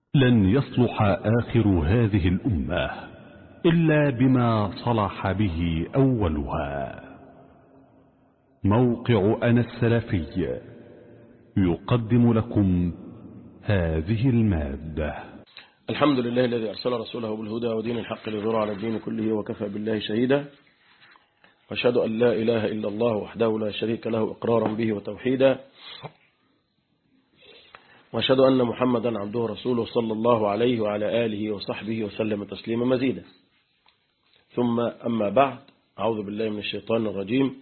لن يصلح آخر هذه الأمة إلا بما صلح به أولها موقع أنا السلفي يقدم لكم هذه المادة الحمد لله الذي أرسل رسوله بالهدى ودين الحق ليظهر على الدين كله وكفى بالله شهيدا وأشهد أن لا إله إلا الله وحده لا شريك له إقرارا به وتوحيدا وأشهد أن محمدا عبده ورسوله صلى الله عليه وعلى آله وصحبه وسلم تسليما مزيدا ثم أما بعد أعوذ بالله من الشيطان الرجيم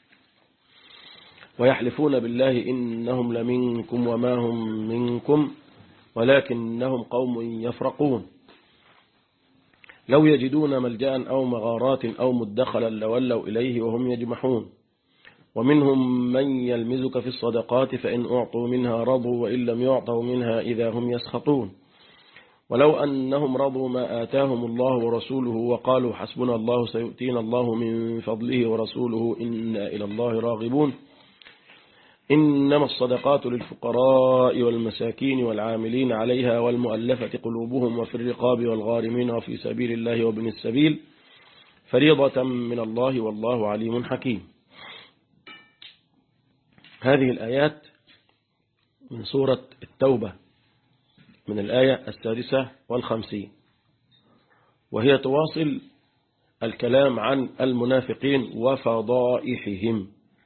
ويحلفون بالله إنهم لمنكم وما هم منكم ولكنهم قوم يفرقون لو يجدون ملجأ أو مغارات أو مدخلا لولوا إليه وهم يجمحون ومنهم من يلمزك في الصدقات فإن أعطوا منها رضوا وإن لم يعطوا منها إذا هم يسخطون ولو أنهم رضوا ما آتاهم الله ورسوله وقالوا حسبنا الله سيؤتينا الله من فضله ورسوله إنا إلى الله راغبون إنما الصدقات للفقراء والمساكين والعاملين عليها والمؤلفة قلوبهم وفي الرقاب والغارمين وفي سبيل الله وابن السبيل فريضة من الله والله عليم حكيم هذه الآيات من سورة التوبة من الآية السادسة والخمسين وهي تواصل الكلام عن المنافقين وفضائحهم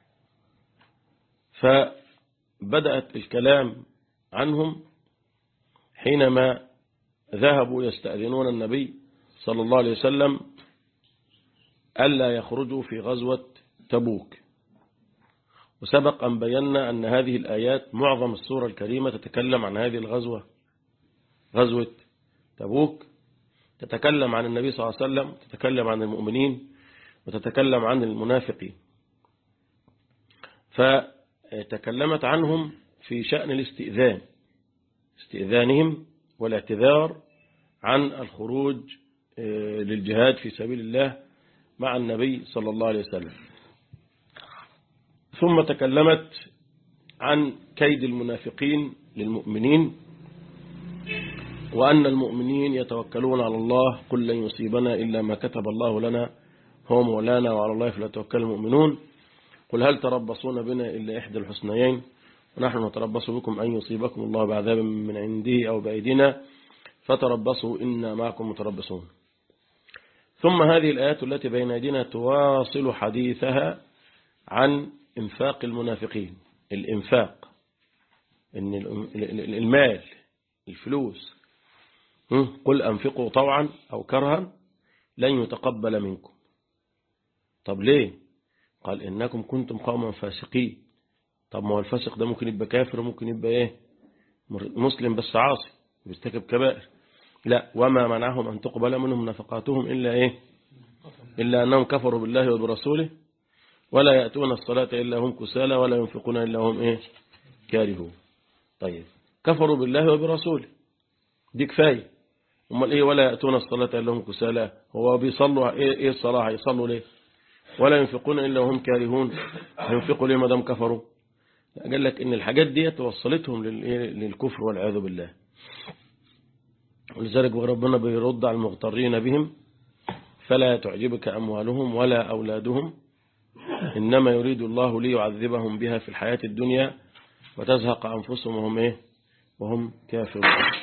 فبدأت الكلام عنهم حينما ذهبوا يستأذنون النبي صلى الله عليه وسلم ألا يخرجوا في غزوة تبوك وسبق أن بينا أن هذه الآيات معظم السورة الكريمة تتكلم عن هذه الغزوة غزوة تبوك تتكلم عن النبي صلى الله عليه وسلم تتكلم عن المؤمنين وتتكلم عن المنافقين فتكلمت عنهم في شأن الاستئذان استئذانهم والاعتذار عن الخروج للجهاد في سبيل الله مع النبي صلى الله عليه وسلم ثم تكلمت عن كيد المنافقين للمؤمنين وأن المؤمنين يتوكلون على الله قل لن يصيبنا إلا ما كتب الله لنا هو مولانا وعلى الله فليتوكل المؤمنون قل هل تربصون بنا إلا إحدى الحسنيين ونحن نتربص بكم أن يصيبكم الله بعذاب من عنده أو بأيدينا فتربصوا إنا معكم متربصون ثم هذه الآيات التي بين أيدينا تواصل حديثها عن إنفاق المنافقين الإنفاق إن المال الفلوس قل أنفقوا طوعا أو كرها لن يتقبل منكم طب ليه قال إنكم كنتم قوما فاسقين طب ما هو الفاسق ده ممكن يبقى كافر وممكن يبقى إيه مسلم بس عاصي بيرتكب كبائر لا وما منعهم أن تقبل منهم نفقاتهم إلا إيه إلا أنهم كفروا بالله وبرسوله ولا يأتون الصلاة إلا هم كسالى ولا ينفقون إلا هم إيه كارهون طيب كفروا بالله وبرسوله دي كفاية امال إيه ولا يأتون الصلاة إلا هم كسالى هو بيصلوا إيه, إيه الصلاة يصلوا ليه ولا ينفقون إلا هم كارهون ينفقوا ليه ما دام كفروا قال لك إن الحاجات دي توصلتهم للكفر والعياذ بالله ولذلك ربنا بيرد على المغترين بهم فلا تعجبك أموالهم ولا أولادهم إنما يريد الله ليعذبهم بها في الحياة الدنيا وتزهق أنفسهم وهم إيه وهم كافرون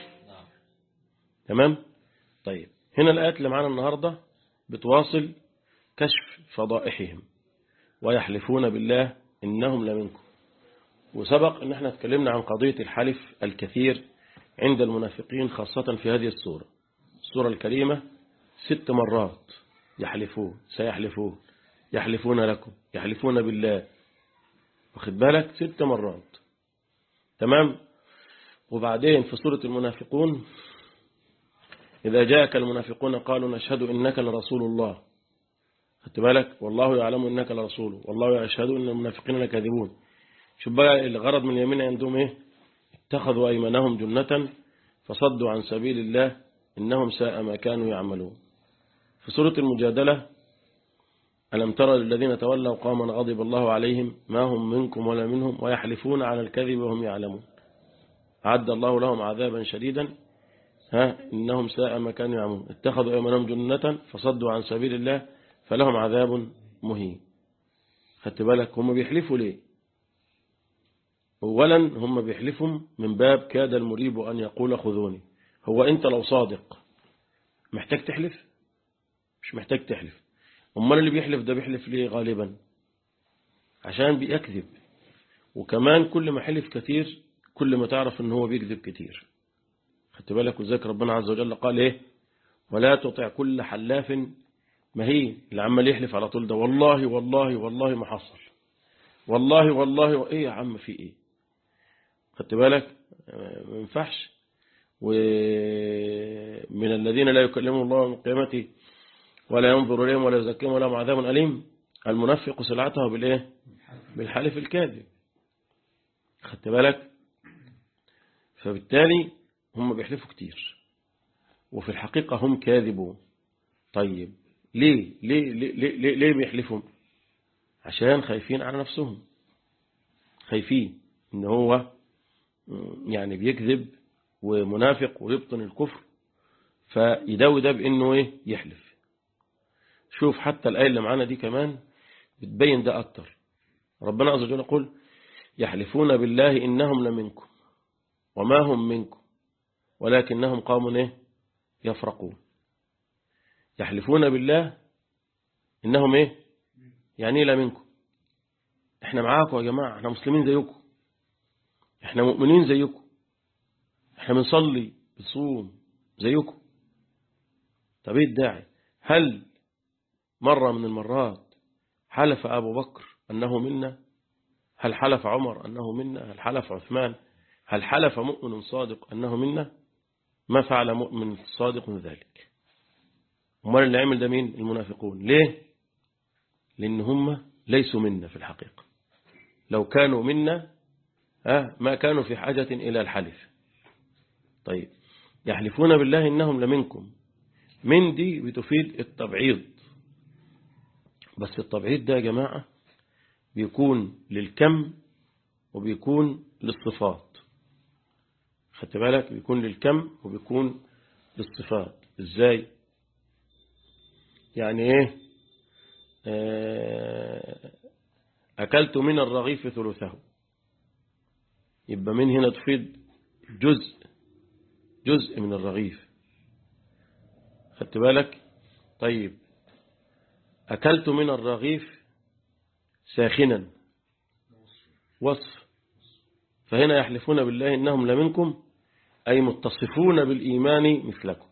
تمام طيب هنا الآيات اللي معانا النهاردة بتواصل كشف فضائحهم ويحلفون بالله إنهم لمنكم وسبق أن احنا اتكلمنا عن قضية الحلف الكثير عند المنافقين خاصة في هذه السورة السورة الكريمة ست مرات يحلفون سيحلفون يحلفون لكم يحلفون بالله واخد بالك ست مرات تمام وبعدين في سورة المنافقون إذا جاءك المنافقون قالوا نشهد إنك لرسول الله خدت بالك والله يعلم إنك لرسوله والله يشهد إن المنافقين لكاذبون شوف بقى الغرض من اليمين عندهم إيه اتخذوا أيمانهم جنة فصدوا عن سبيل الله إنهم ساء ما كانوا يعملون في سورة المجادلة ألم ترى للذين تولوا قوما غضب الله عليهم ما هم منكم ولا منهم ويحلفون على الكذب وهم يعلمون أعد الله لهم عذابا شديدا ها إنهم ساء ما كانوا يعملون اتخذوا أيمانهم جنة فصدوا عن سبيل الله فلهم عذاب مهين خدت بالك هم بيحلفوا ليه أولا هم بيحلفوا من باب كاد المريب أن يقول خذوني هو أنت لو صادق محتاج تحلف مش محتاج تحلف أمال اللي بيحلف ده بيحلف ليه غالبا عشان بيكذب وكمان كل ما حلف كتير كل ما تعرف ان هو بيكذب كتير خدت بالك وذلك ربنا عز وجل قال ايه ولا تطع كل حلاف مهين اللي عمال يحلف على طول ده والله والله والله ما حصل والله والله و... ايه يا عم في ايه خدت بالك ما ينفعش ومن الذين لا يكلمهم الله يوم القيامة ولا ينظر إليهم ولا يزكيهم ولا عذاب أليم المنفق سلعته بالإيه بالحلف الكاذب خدت بالك فبالتالي هم بيحلفوا كتير وفي الحقيقة هم كاذبون طيب ليه ليه ليه ليه, ليه بيحلفوا عشان خايفين على نفسهم خايفين ان هو يعني بيكذب ومنافق ويبطن الكفر فيداوي ده بانه ايه يحلف شوف حتى الآية اللي معانا دي كمان بتبين ده أكتر ربنا عز وجل يقول يحلفون بالله إنهم لمنكم وما هم منكم ولكنهم قوم إيه يفرقون يحلفون بالله إنهم إيه يعني إيه لمنكم إحنا معاكم يا جماعة إحنا مسلمين زيكم إحنا مؤمنين زيكم إحنا بنصلي بنصوم زيكم طب إيه الداعي هل مرة من المرات حلف أبو بكر أنه منا هل حلف عمر أنه منا هل حلف عثمان هل حلف مؤمن صادق أنه منا ما فعل مؤمن صادق ذلك امال اللي عمل ده مين المنافقون ليه لأن هم ليسوا منا في الحقيقة لو كانوا منا ما كانوا في حاجة إلى الحلف طيب يحلفون بالله إنهم لمنكم من دي بتفيد التبعيض بس التبعيض ده يا جماعة بيكون للكم وبيكون للصفات خدت بالك بيكون للكم وبيكون للصفات ازاي يعني ايه أكلت من الرغيف ثلثه يبقى من هنا تفيد جزء جزء من الرغيف خدت بالك طيب أكلت من الرغيف ساخنا وصف فهنا يحلفون بالله إنهم لمنكم أي متصفون بالإيمان مثلكم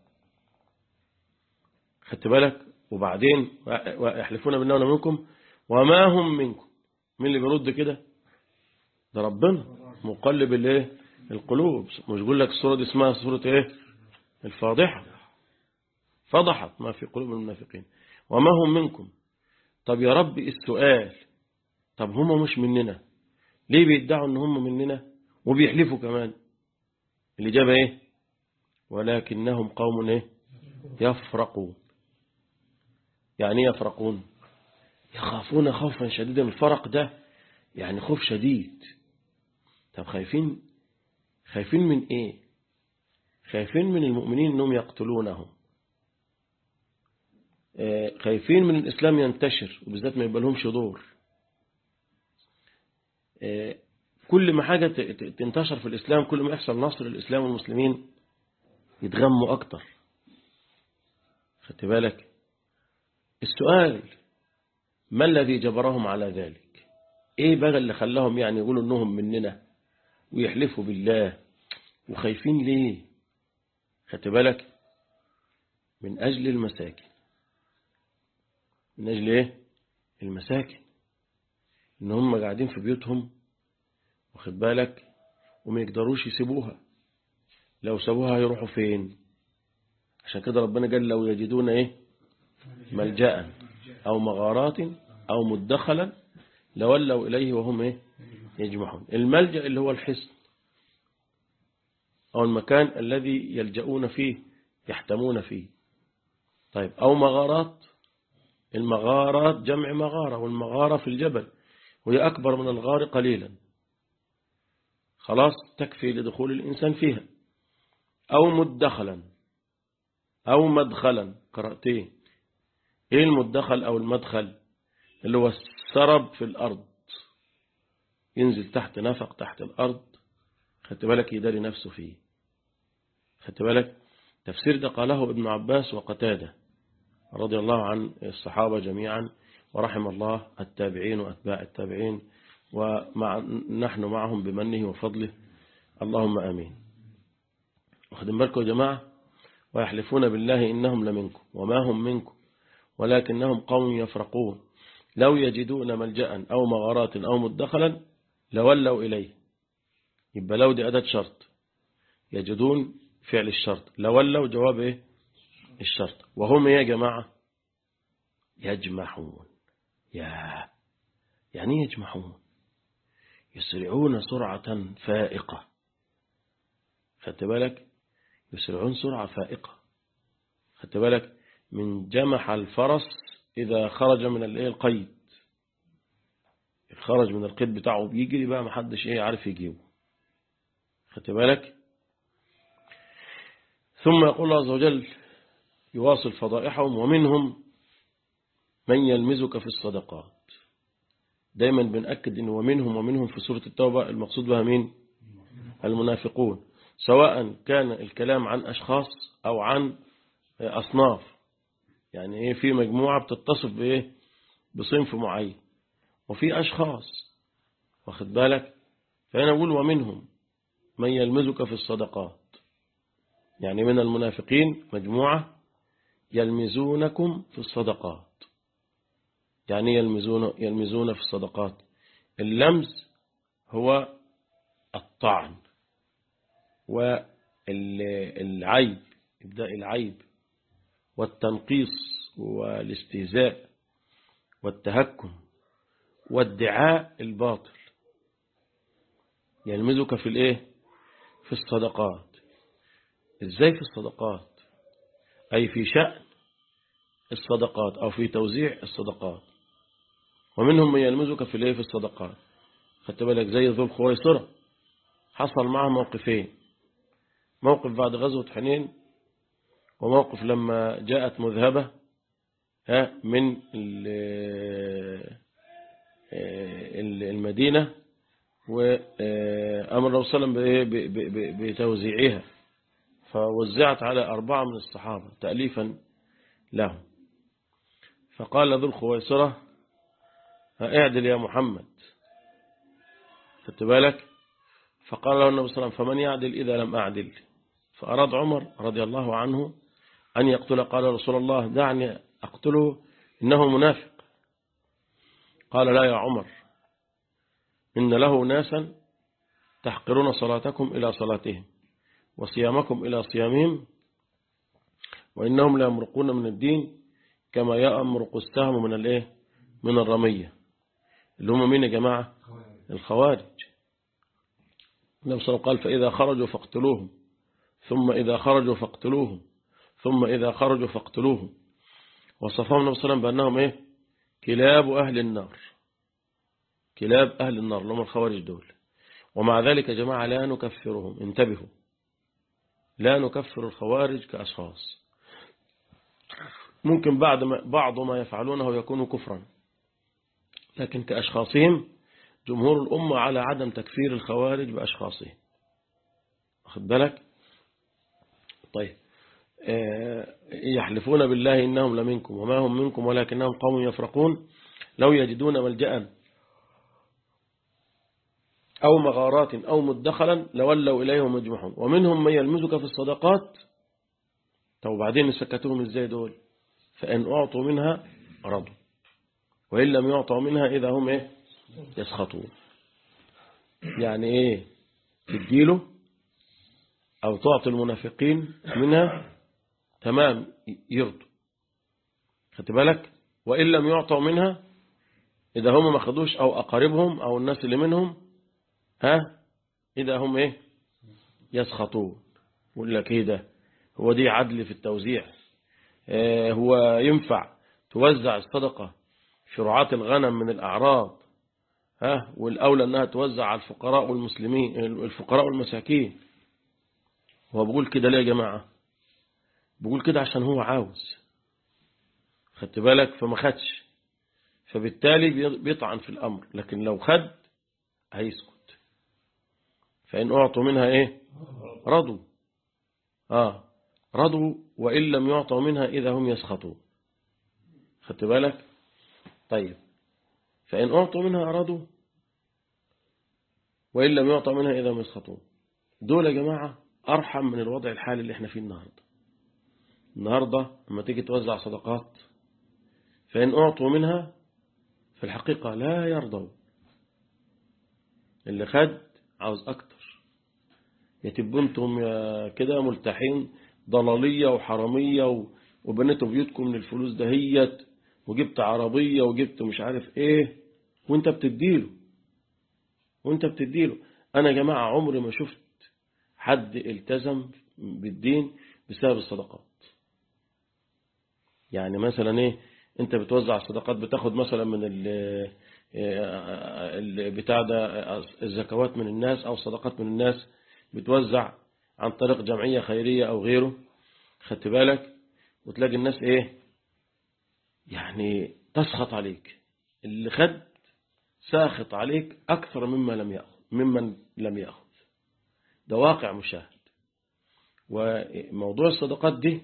خدت بالك وبعدين يحلفون بالله لمنكم وما هم منكم مين اللي بيرد كده ده ربنا مقلب الايه القلوب مش بقول لك السوره دي اسمها سوره ايه الفاضحه فضحت ما في قلوب المنافقين وما هم منكم طب يا رب السؤال طب هم مش مننا ليه بيدعوا ان هم مننا وبيحلفوا كمان الإجابة ايه ولكنهم قوم ايه يفرقون يعني يفرقون يخافون خوفا شديدا الفرق ده يعني خوف شديد طب خايفين خايفين من ايه خايفين من المؤمنين انهم يقتلونهم خايفين من الإسلام ينتشر وبالذات ما يبقى لهمش دور كل ما حاجة تنتشر في الإسلام كل ما يحصل نصر للإسلام والمسلمين يتغموا أكتر خدت بالك السؤال ما الذي جبرهم على ذلك ايه بقى اللي خلاهم يعني يقولوا انهم مننا ويحلفوا بالله وخايفين ليه خدت بالك من أجل المساكن من أجل إيه المساكن إن هم قاعدين في بيوتهم واخد بالك وما يقدروش يسيبوها لو سابوها هيروحوا فين عشان كده ربنا قال لو يجدون إيه ملجأ أو مغارات أو مدخلا لولوا إليه وهم إيه يجمعون الملجأ اللي هو الحصن أو المكان الذي يلجؤون فيه يحتمون فيه طيب أو مغارات المغارات جمع مغارة والمغارة في الجبل وهي أكبر من الغار قليلا خلاص تكفي لدخول الإنسان فيها أو مدخلا أو مدخلا قراءتين إيه المدخل أو المدخل اللي هو السرب في الأرض ينزل تحت نفق تحت الأرض خدت بالك يداري نفسه فيه خدت بالك تفسير ده قاله ابن عباس وقتاده رضي الله عن الصحابة جميعا ورحم الله التابعين وأتباع التابعين ومع نحن معهم بمنه وفضله اللهم آمين واخدين بالكم يا جماعة ويحلفون بالله إنهم لمنكم وما هم منكم ولكنهم قوم يفرقون لو يجدون ملجأ أو مغارات أو مدخلا لولوا إليه يبقى لو دي أداة شرط يجدون فعل الشرط لولوا جواب إيه الشرط وهم يا جماعة يجمحون يا يعني يجمحون يسرعون سرعة فائقة خدت بالك يسرعون سرعة فائقة خدت بالك من جمح الفرس إذا خرج من الايه القيد خرج من القيد بتاعه بيجري بقى محدش ايه عارف يجيبه خدت بالك ثم يقول الله عز وجل يواصل فضائحهم ومنهم من يلمزك في الصدقات دايما بنأكد إن ومنهم ومنهم في سورة التوبة المقصود بها مين المنافقون سواء كان الكلام عن أشخاص أو عن أصناف يعني إيه في مجموعة بتتصف بإيه بصنف معين وفي أشخاص واخد بالك فأنا أقول ومنهم من يلمزك في الصدقات يعني من المنافقين مجموعة يلمزونكم في الصدقات يعني يلمزون يلمزون في الصدقات اللمز هو الطعن والعيب إبداء العيب والتنقيص والاستهزاء والتهكم والدعاء الباطل يلمزك في الايه في الصدقات ازاي في الصدقات أي في شأن الصدقات أو في توزيع الصدقات ومنهم من يلمزك في الايه في الصدقات خدت بالك زي ذو الخويصرة حصل معه موقفين موقف بعد غزوة حنين وموقف لما جاءت مذهبة من المدينة وأمر الله صلى الله عليه وسلم بتوزيعها فوزعت على أربعة من الصحابة تأليفا لهم فقال ذو الخويصرة اعدل يا محمد خدت بالك فقال له النبي صلى الله عليه وسلم فمن يعدل إذا لم أعدل فأراد عمر رضي الله عنه أن يقتل قال رسول الله دعني أقتله إنه منافق قال لا يا عمر إن له ناسا تحقرون صلاتكم إلى صلاتهم وصيامكم إلى صيامهم وإنهم لا يمرقون من الدين كما يأمرق السهم من الايه من الرمية اللي هم مين يا جماعة الخوارج النبي صلى الله عليه وسلم قال فإذا خرجوا فاقتلوهم ثم إذا خرجوا فاقتلوهم ثم إذا خرجوا فاقتلوهم وصفهم النبي صلى الله عليه وسلم بأنهم إيه كلاب أهل النار كلاب أهل النار اللي هم الخوارج دول ومع ذلك يا جماعة لا نكفرهم انتبهوا لا نكفر الخوارج كأشخاص ممكن بعد ما بعض ما يفعلونه يكون كفرا لكن كأشخاصهم جمهور الأمة على عدم تكفير الخوارج بأشخاصهم واخد بالك طيب يحلفون بالله إنهم لمنكم وما هم منكم ولكنهم قوم يفرقون لو يجدون ملجأ أو مغارات أو مدخلا لولوا إليهم مجمحون ومنهم من يلمزك في الصدقات طب وبعدين نسكتهم ازاي دول فإن أعطوا منها رضوا وإن لم يعطوا منها إذا هم إيه يسخطون يعني إيه تديله أو تعطي المنافقين منها تمام يرضوا خدت بالك وإن لم يعطوا منها إذا هم ما خدوش أو أقاربهم أو الناس اللي منهم ها إذا هم إيه يسخطون يقول لك إيه ده هو دي عدل في التوزيع اه هو ينفع توزع الصدقة في رعاة الغنم من الأعراض ها والأولى أنها توزع على الفقراء والمسلمين الفقراء والمساكين هو بقول كده ليه يا جماعة بيقول كده عشان هو عاوز خدت بالك فما خدش فبالتالي بيطعن في الأمر لكن لو خد هيسكت فإن أعطوا منها إيه رضوا آه رضوا وإن لم يعطوا منها إذا هم يسخطون خدت بالك طيب فإن أعطوا منها رضوا وإن لم يعطوا منها إذا هم يسخطون دول يا جماعة أرحم من الوضع الحالي اللي احنا فيه النهاردة النهاردة لما تيجي توزع صدقات فإن أعطوا منها في الحقيقة لا يرضوا اللي خد عاوز أكتر يتبوا انتم يا كده ملتحين ضلالية وحرامية وبنيتوا بيوتكم من الفلوس دهيت وجبت عربية وجبت مش عارف ايه وانت بتديله وانت بتديله انا يا جماعة عمري ما شفت حد التزم بالدين بسبب الصدقات يعني مثلا ايه انت بتوزع الصدقات بتاخد مثلا من بتاع ده الزكوات من الناس او صدقات من الناس بتوزع عن طريق جمعية خيرية او غيره خدت بالك وتلاقي الناس ايه يعني تسخط عليك اللي خد ساخط عليك اكثر مما لم يأخذ ممن لم يأخذ ده واقع مشاهد وموضوع الصدقات دي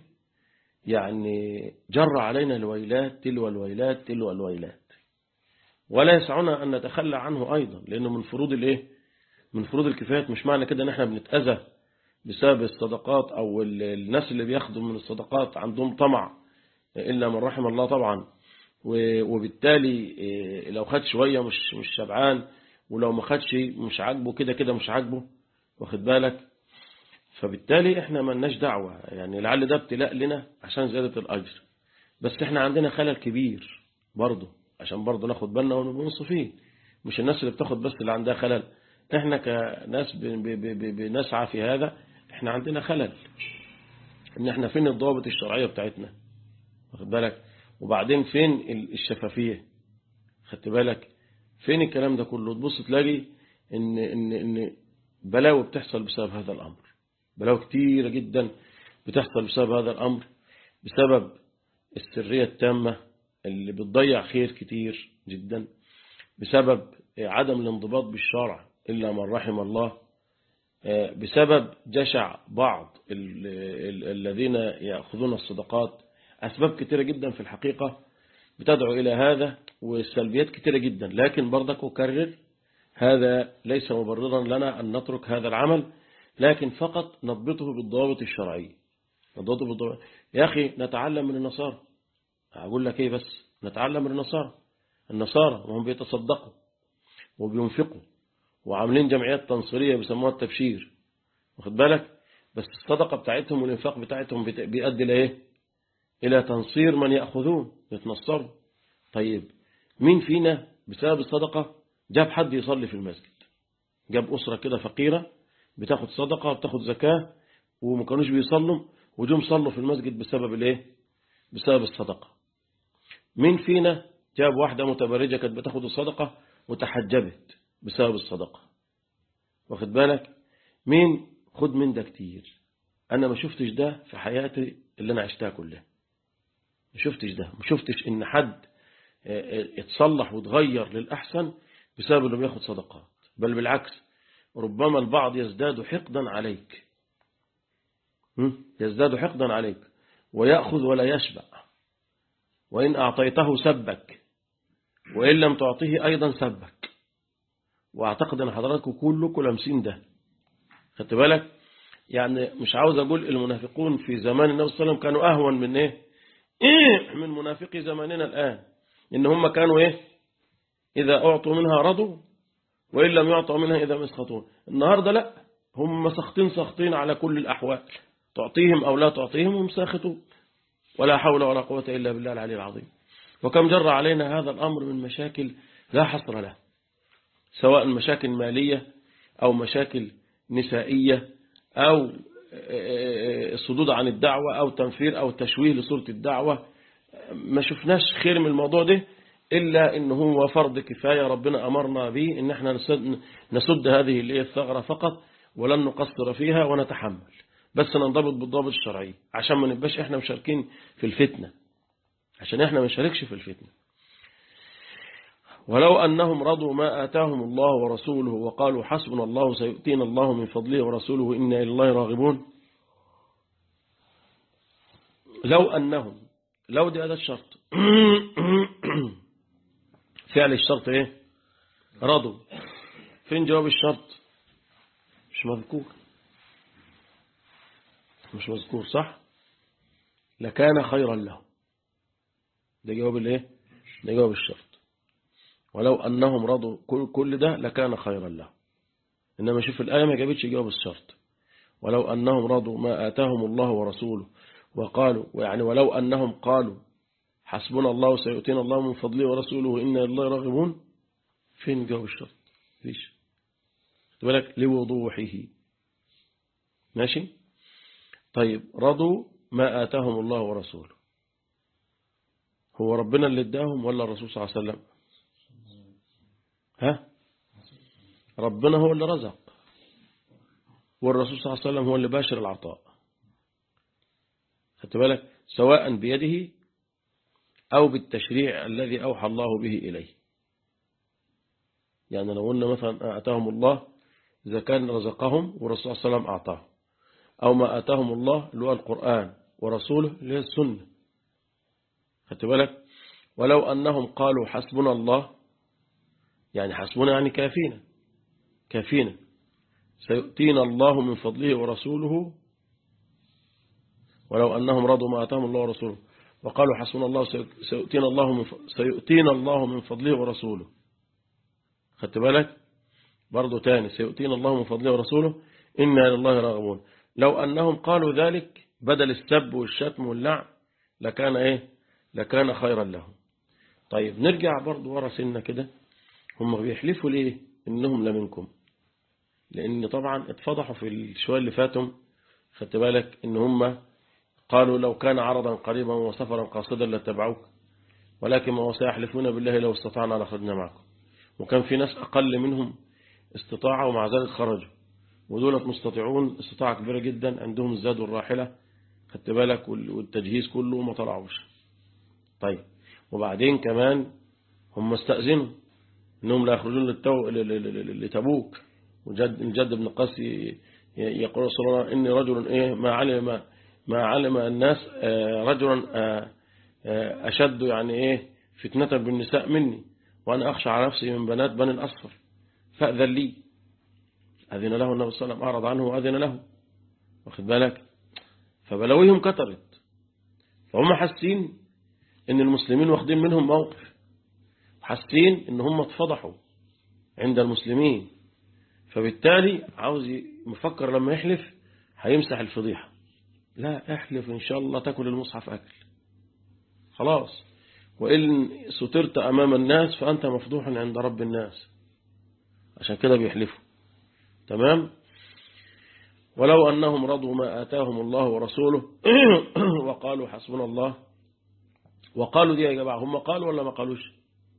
يعني جر علينا الويلات تلو الويلات تلو الويلات ولا يسعنا أن نتخلى عنه أيضا لأنه من فروض الإيه من فروض الكفايات مش معنى كده ان احنا بنتأذى بسبب الصدقات أو الناس اللي بياخدوا من الصدقات عندهم طمع إلا من رحم الله طبعا وبالتالي لو خد شوية مش مش شبعان ولو ما خدش مش عاجبه كده كده مش عاجبه واخد بالك فبالتالي احنا ملناش دعوة يعني لعل ده ابتلاء لنا عشان زيادة الأجر بس احنا عندنا خلل كبير برضه عشان برضه ناخد بالنا ونبقى منصفين مش الناس اللي بتاخد بس اللي عندها خلل احنا كناس بنسعى في هذا احنا عندنا خلل ان احنا فين الضوابط الشرعية بتاعتنا واخد بالك وبعدين فين الشفافية خدت بالك فين الكلام ده كله تبص تلاقي ان ان ان بلاوي بتحصل بسبب هذا الامر بلاوي كتيرة جدا بتحصل بسبب هذا الامر بسبب السرية التامة اللي بتضيع خير كتير جدا بسبب عدم الانضباط بالشرع إلا من رحم الله بسبب جشع بعض الذين يأخذون الصدقات أسباب كتيرة جدا في الحقيقة بتدعو إلى هذا والسلبيات كتيرة جدا لكن برضك أكرر هذا ليس مبررا لنا أن نترك هذا العمل لكن فقط نضبطه بالضوابط الشرعية نضبطه بالضوابط يا أخي نتعلم من النصارى أقول لك إيه بس نتعلم من النصارى النصارى وهم بيتصدقوا وبينفقوا وعاملين جمعيات تنصيرية بيسموها التبشير واخد بالك بس الصدقة بتاعتهم والإنفاق بتاعتهم بيؤدي لإيه إلى تنصير من يأخذون يتنصروا طيب مين فينا بسبب الصدقة جاب حد يصلي في المسجد جاب أسرة كده فقيرة بتاخد صدقة وبتاخد زكاة وما كانوش بيصلوا وجم صلوا في المسجد بسبب الايه بسبب الصدقة مين فينا جاب واحدة متبرجة كانت بتاخد الصدقة وتحجبت بسبب الصدقة واخد بالك مين خد من ده كتير أنا ما شفتش ده في حياتي اللي أنا عشتها كلها ما شفتش ده ما شفتش إن حد اتصلح وتغير للأحسن بسبب انه بياخد صدقات بل بالعكس ربما البعض يزداد حقدا عليك يزداد حقدا عليك ويأخذ ولا يشبع وإن أعطيته سبك وإن لم تعطيه أيضا سبك وأعتقد أن حضراتكم كلكم لامسين ده خدت بالك يعني مش عاوز أقول المنافقون في زمان النبي صلى الله عليه وسلم كانوا أهون من إيه إيه من منافقي زماننا الآن إن هم كانوا إيه إذا أعطوا منها رضوا وإن لم يعطوا منها إذا مسخطون النهاردة لا هم مسخطين سخطين على كل الأحوال تعطيهم أو لا تعطيهم هم ساخطون ولا حول ولا قوة إلا بالله العلي العظيم وكم جر علينا هذا الأمر من مشاكل لا حصر له سواء مشاكل مالية أو مشاكل نسائية أو الصدود عن الدعوة أو تنفير أو تشويه لصورة الدعوة ما شفناش خير من الموضوع ده إلا إنه هو فرض كفاية ربنا أمرنا به إن احنا نسد, نسد هذه اللي الثغرة فقط ولن نقصر فيها ونتحمل بس ننضبط بالضابط الشرعي عشان ما نبقاش احنا مشاركين في الفتنة عشان احنا ما نشاركش في الفتنة ولو أنهم رضوا ما آتاهم الله ورسوله وقالوا حسبنا الله سيؤتينا الله من فضله ورسوله إنا إلى الله راغبون لو أنهم لو دي هذا الشرط فعل الشرط ايه رضوا فين جواب الشرط مش مذكور مش مذكور صح لكان خيرا له ده جواب الايه ده جواب الشرط ولو أنهم رضوا كل, كل ده لكان خيرا له إنما شوف الآية ما جابتش جواب الشرط ولو أنهم رضوا ما آتاهم الله ورسوله وقالوا يعني ولو أنهم قالوا حسبنا الله سيؤتينا الله من فضله ورسوله إنا الله راغبون فين جواب الشرط فيش بالك لوضوحه ماشي طيب رضوا ما آتاهم الله ورسوله هو ربنا اللي اداهم ولا الرسول صلى الله عليه وسلم ها ربنا هو اللي رزق والرسول صلى الله عليه وسلم هو اللي باشر العطاء خدت بالك سواء بيده أو بالتشريع الذي أوحى الله به إليه يعني لو قلنا مثلا آتاهم الله إذا كان رزقهم والرسول صلى الله عليه وسلم أعطاه أو ما آتاهم الله اللي هو القرآن ورسوله اللي هي السنة خدت بالك ولو أنهم قالوا حسبنا الله يعني حسبنا يعني كافينا كافينا سيؤتينا الله من فضله ورسوله ولو أنهم رضوا ما آتاهم الله ورسوله وقالوا حسبنا الله سيؤتينا الله من سيؤتينا الله من فضله ورسوله خدت بالك برضه تاني سيؤتينا الله من فضله ورسوله إنا إلى الله راغبون لو أنهم قالوا ذلك بدل السب والشتم واللعن لكان إيه لكان خيرا لهم طيب نرجع برضه ورا سنة كده هم بيحلفوا ليه إنهم لمنكم لأن طبعا اتفضحوا في الشوية اللي فاتهم خدت بالك إن هم قالوا لو كان عرضا قريبا وسفرا قاصدا لاتبعوك ولكن ما سيحلفون بالله لو استطعنا لخرجنا معكم وكان في ناس أقل منهم استطاعة ومع ذلك خرجوا ودولت مستطيعون استطاعة كبيرة جدا عندهم الزاد والراحلة خدت بالك والتجهيز كله ما طلعوش طيب وبعدين كمان هم استأذنوا انهم لا يخرجون للتو... لتبوك وجد الجد بن قاس يقول صلى الله عليه وسلم إني رجل إيه ما علم ما, ما علم الناس رجلا أشد يعني إيه فتنة بالنساء مني وأنا أخشى على نفسي من بنات بني الأصفر فأذن لي أذن له النبي صلى الله عليه وسلم أعرض عنه وأذن له واخد بالك فبلويهم كترت فهم حاسين ان المسلمين واخدين منهم موقف حاسين ان هم اتفضحوا عند المسلمين فبالتالي عاوز مفكر لما يحلف هيمسح الفضيحة لا احلف ان شاء الله تاكل المصحف اكل خلاص وإن سترت أمام الناس فأنت مفضوح عند رب الناس عشان كده بيحلفوا تمام ولو أنهم رضوا ما آتاهم الله ورسوله وقالوا حسبنا الله وقالوا دي يا جماعة هم قالوا ولا ما قالوش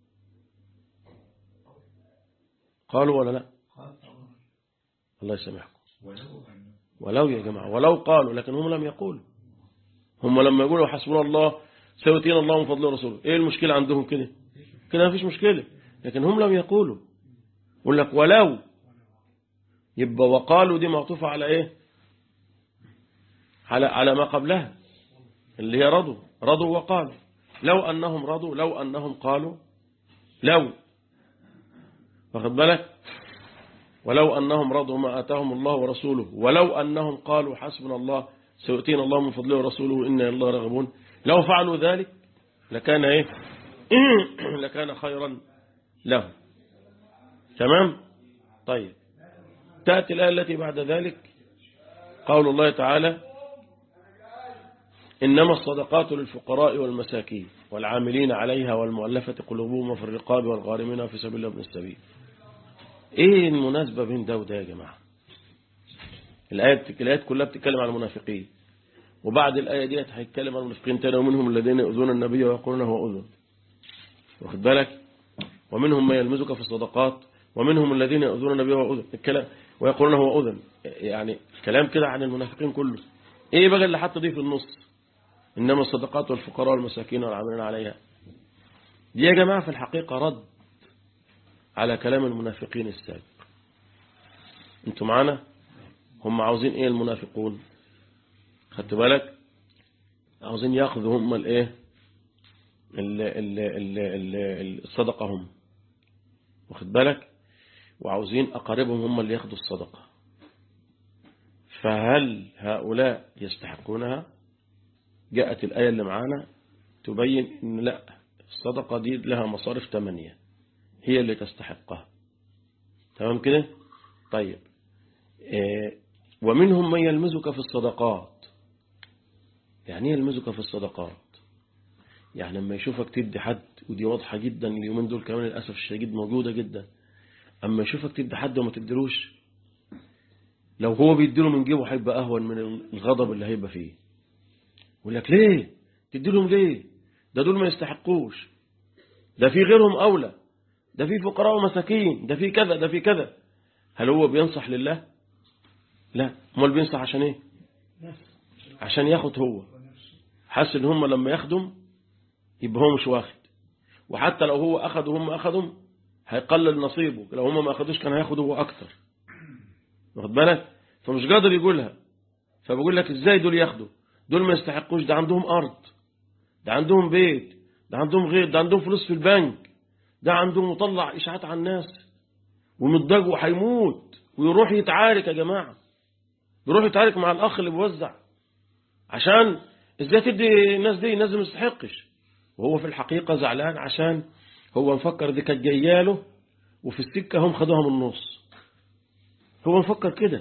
قالوا ولا لا الله يسامحكم ولو يا جماعة ولو قالوا لكن هم لم يقولوا هم لما يقولوا حسبنا الله سيؤتينا الله من فضل ورسوله ايه المشكلة عندهم كده كده ما فيش مشكلة لكن هم لم يقولوا يقول لك ولو يبقى وقالوا دي معطوفة على ايه على على ما قبلها اللي هي رضوا رضوا وقالوا لو أنهم رضوا لو أنهم قالوا لو واخد بالك ولو أنهم رضوا ما آتاهم الله ورسوله ولو أنهم قالوا حسبنا الله سيؤتينا الله من فضله ورسوله إنا الله راغبون لو فعلوا ذلك لكان إيه لكان خيرا لهم تمام طيب تأتي الآية التي بعد ذلك قول الله تعالى إنما الصدقات للفقراء والمساكين والعاملين عليها والمؤلفة قلوبهم وفي الرقاب والغارمين في سبيل الله ابن السبيل ايه المناسبة بين ده وده يا جماعة الآيات الآيات كلها بتتكلم عن المنافقين وبعد الآية دي هيتكلم عن المنافقين تاني ومنهم الذين يؤذون النبي ويقولون هو أذن واخد بالك ومنهم ما يلمزك في الصدقات ومنهم الذين يؤذون النبي وهو أذن الكلام ويقولون هو أذن يعني الكلام كده عن المنافقين كله ايه بقى اللي حط دي في النص إنما الصدقات والفقراء والمساكين والعاملين عليها دي يا جماعة في الحقيقة رد على كلام المنافقين السابق انتوا معانا هم عاوزين ايه المنافقون خدت بالك عاوزين ياخذوا هم الايه ال- ال- ال- ال- الصدقة هم واخد بالك وعاوزين أقاربهم هم اللي ياخدوا الصدقة فهل هؤلاء يستحقونها جاءت الآية اللي معانا تبين ان لا الصدقة دي لها مصارف ثمانية هي اللي تستحقها تمام كده طيب إيه ومنهم من يلمزك في الصدقات يعني ايه يلمزك في الصدقات يعني لما يشوفك تدي حد ودي واضحة جدا اليومين دول كمان للأسف الشديد موجودة جدا أما يشوفك تدي حد وما تديلوش لو هو بيديله من جيبه هيبقى أهون من الغضب اللي هيبقى فيه يقول لك ليه تديلهم ليه ده دول ما يستحقوش ده في غيرهم أولى ده في فقراء ومساكين ده في كذا ده في كذا هل هو بينصح لله لا امال بينصح عشان ايه عشان ياخد هو حاسس ان هم لما يخدم يبقى هو مش واخد وحتى لو هو أخذ وهم أخذهم هيقلل نصيبه لو هم ما أخذوش كان هياخد هو أكتر واخد بالك فمش قادر يقولها فبقول لك ازاي دول ياخدوا دول ما يستحقوش ده عندهم أرض ده عندهم بيت ده عندهم غير ده عندهم فلوس في البنك ده عندهم مطلع إشاعات على الناس ومتضايق وهيموت ويروح يتعارك يا جماعة يروح يتعارك مع الأخ اللي بيوزع عشان ازاي تدي الناس دي الناس دي ما تستحقش وهو في الحقيقة زعلان عشان هو مفكر دي كانت جاياله وفي السكة هم خدوها من النص هو مفكر كده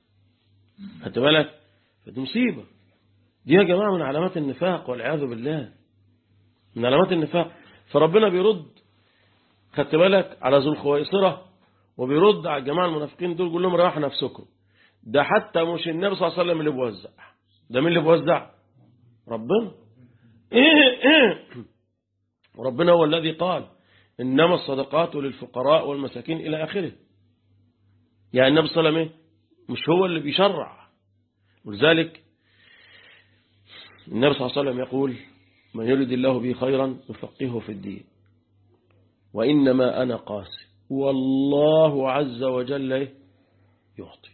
خدت بالك فدي مصيبة دي يا جماعة من علامات النفاق والعياذ بالله من علامات النفاق فربنا بيرد خدت بالك على ذو الخويصرة وبيرد على الجماعة المنافقين دول يقول لهم ريح نفسكم ده حتى مش النبي صلى الله عليه وسلم اللي بيوزع ده مين اللي بيوزع ربنا إيه إيه وربنا هو الذي قال إنما الصدقات للفقراء والمساكين إلى آخره يعني النبي صلى الله عليه وسلم مش هو اللي بيشرع ولذلك النبي صلى الله عليه وسلم يقول من يريد الله به خيرا يفقهه في الدين وإنما أنا قاسي والله عز وجل يعطي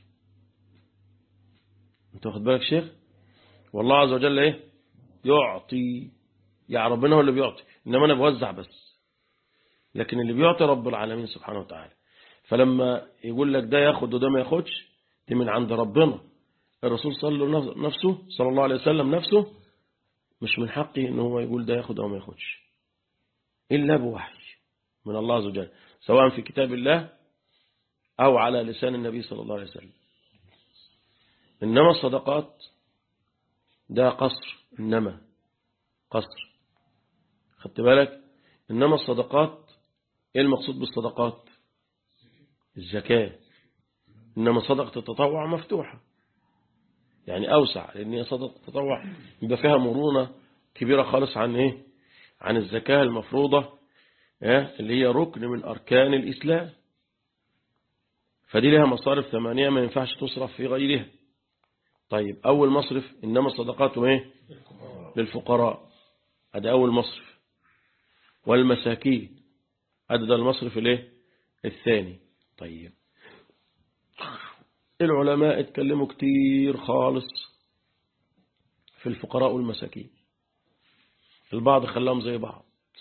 انت واخد بالك شيخ والله عز وجل ايه يعطي يعني ربنا هو اللي بيعطي إنما أنا بوزع بس لكن اللي بيعطي رب العالمين سبحانه وتعالى فلما يقول لك ده ياخد وده ما ياخدش دي من عند ربنا الرسول صلى الله نفسه صلى الله عليه وسلم نفسه مش من حقه ان هو يقول ده ياخد او ما ياخدش إلا بوحي من الله عز وجل سواء في كتاب الله أو على لسان النبي صلى الله عليه وسلم إنما الصدقات ده قصر إنما قصر خدت بالك إنما الصدقات إيه المقصود بالصدقات الزكاة إنما صدقة التطوع مفتوحة يعني أوسع لأن هي صدقة التطوع يبقى فيها مرونة كبيرة خالص عن إيه عن الزكاة المفروضة اللي هي ركن من أركان الإسلام فدي لها مصارف ثمانية ما ينفعش تصرف في غيرها طيب أول مصرف إنما الصدقات إيه للفقراء هذا أول مصرف والمساكين هذا ده المصرف الايه الثاني طيب العلماء اتكلموا كتير خالص في الفقراء والمساكين البعض خلاهم زي بعض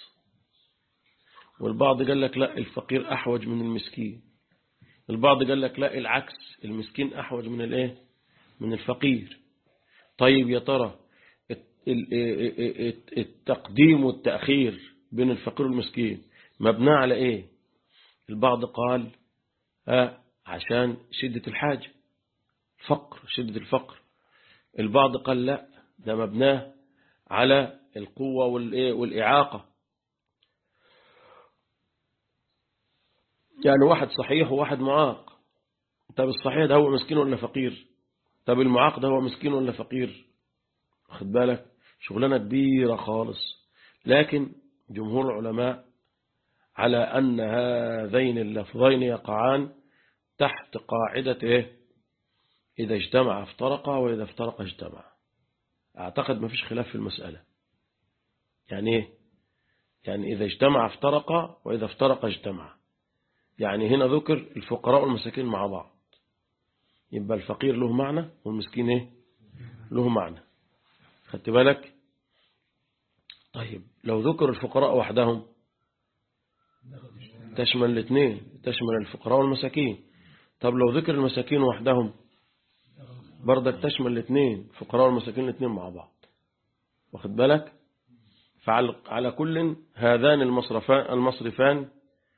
والبعض قال لك لا الفقير أحوج من المسكين البعض قال لك لا العكس المسكين أحوج من الايه من الفقير طيب يا ترى التقديم والتأخير بين الفقير والمسكين مبنى على ايه البعض قال آه عشان شدة الحاجة فقر شدة الفقر البعض قال لا ده مبناه على القوة والإعاقة يعني واحد صحيح وواحد معاق طب الصحيح ده هو مسكين ولا فقير طب المعاق ده هو مسكين ولا فقير خد بالك شغلانة كبيرة خالص لكن جمهور العلماء على أن هذين اللفظين يقعان تحت قاعدة إيه إذا اجتمع افترقا وإذا افترق اجتمع أعتقد ما فيش خلاف في المسألة يعني إيه يعني إذا اجتمع افترقا وإذا افترق اجتمع يعني هنا ذكر الفقراء والمساكين مع بعض يبقى الفقير له معنى والمسكين إيه له معنى خدت بالك طيب لو ذكر الفقراء وحدهم تشمل الاثنين تشمل الفقراء والمساكين طب لو ذكر المساكين وحدهم برضك تشمل الاثنين الفقراء والمساكين الاثنين مع بعض واخد بالك فعلى كل هذان المصرفان المصرفان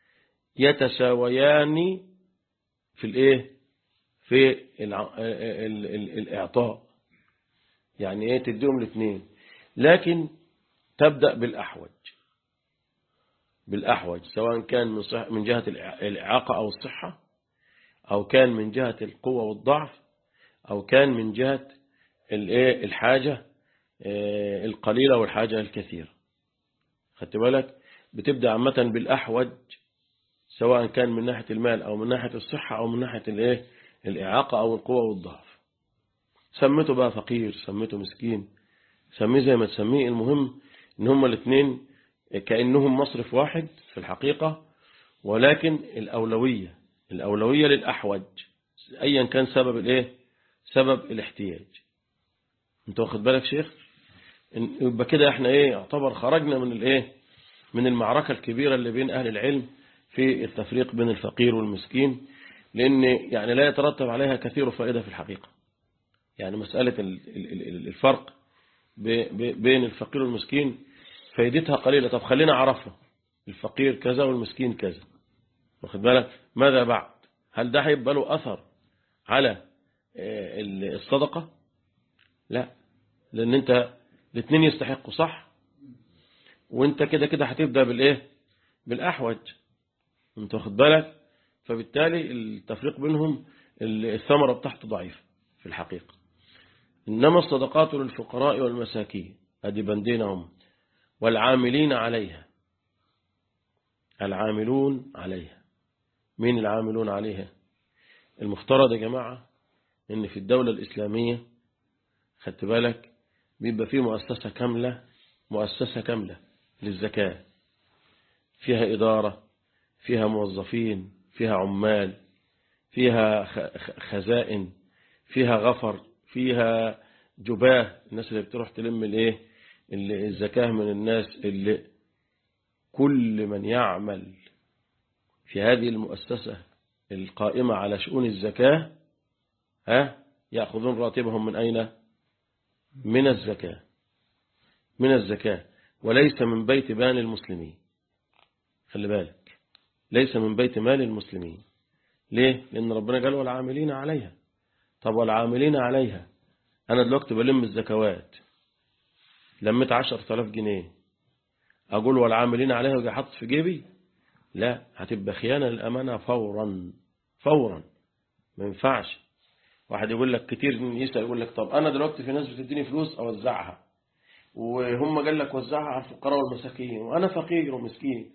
يتساويان في الايه في الاعطاء يعني ايه تديهم الاثنين لكن تبدأ بالأحوج بالأحوج سواء كان من, من جهة الإعاقة أو الصحة أو كان من جهة القوة والضعف أو كان من جهة الحاجة القليلة والحاجة الكثيرة خدت بالك بتبدأ عامة بالأحوج سواء كان من ناحية المال أو من ناحية الصحة أو من ناحية الايه الإعاقة أو القوة والضعف سميته بقى فقير سميته مسكين سميه زي ما تسميه المهم ان هما الاثنين كأنهم مصرف واحد في الحقيقة ولكن الأولوية الأولوية للأحوج أيا كان سبب الايه سبب الاحتياج انت واخد بالك شيخ يبقى كده احنا ايه يعتبر خرجنا من الايه من المعركة الكبيرة اللي بين أهل العلم في التفريق بين الفقير والمسكين لأن يعني لا يترتب عليها كثير فائدة في الحقيقة يعني مسألة الفرق بين الفقير والمسكين فائدتها قليلة طب خلينا عرفها الفقير كذا والمسكين كذا واخد بالك ماذا بعد هل ده هيبقى له أثر على الصدقة لا لأن أنت الاثنين يستحقوا صح وانت كده كده هتبدأ بالإيه بالأحوج انت واخد بالك فبالتالي التفريق بينهم الثمرة بتاعته ضعيفة في الحقيقة إنما الصدقات للفقراء والمساكين أدي بندينهم والعاملين عليها العاملون عليها مين العاملون عليها المفترض يا جماعة إن في الدولة الإسلامية خدت بالك بيبقى فيه مؤسسة كاملة مؤسسة كاملة للزكاة فيها إدارة فيها موظفين فيها عمال فيها خزائن فيها غفر فيها جباه الناس اللي بتروح تلم الايه الزكاة من الناس اللي كل من يعمل في هذه المؤسسة القائمة على شؤون الزكاة ها يأخذون راتبهم من أين من الزكاة من الزكاة وليس من بيت بان المسلمين خلي بالك ليس من بيت مال المسلمين ليه لأن ربنا قال والعاملين عليها طب والعاملين عليها أنا دلوقتي بلم الزكوات لميت عشر تلاف جنيه أقول والعاملين عليها وجي حط في جيبي لا هتبقى خيانة للأمانة فورا فورا ما ينفعش واحد يقول لك كتير يسأل يقول لك طب أنا دلوقتي في ناس بتديني فلوس أوزعها وهم قال لك وزعها على الفقراء والمساكين وأنا فقير ومسكين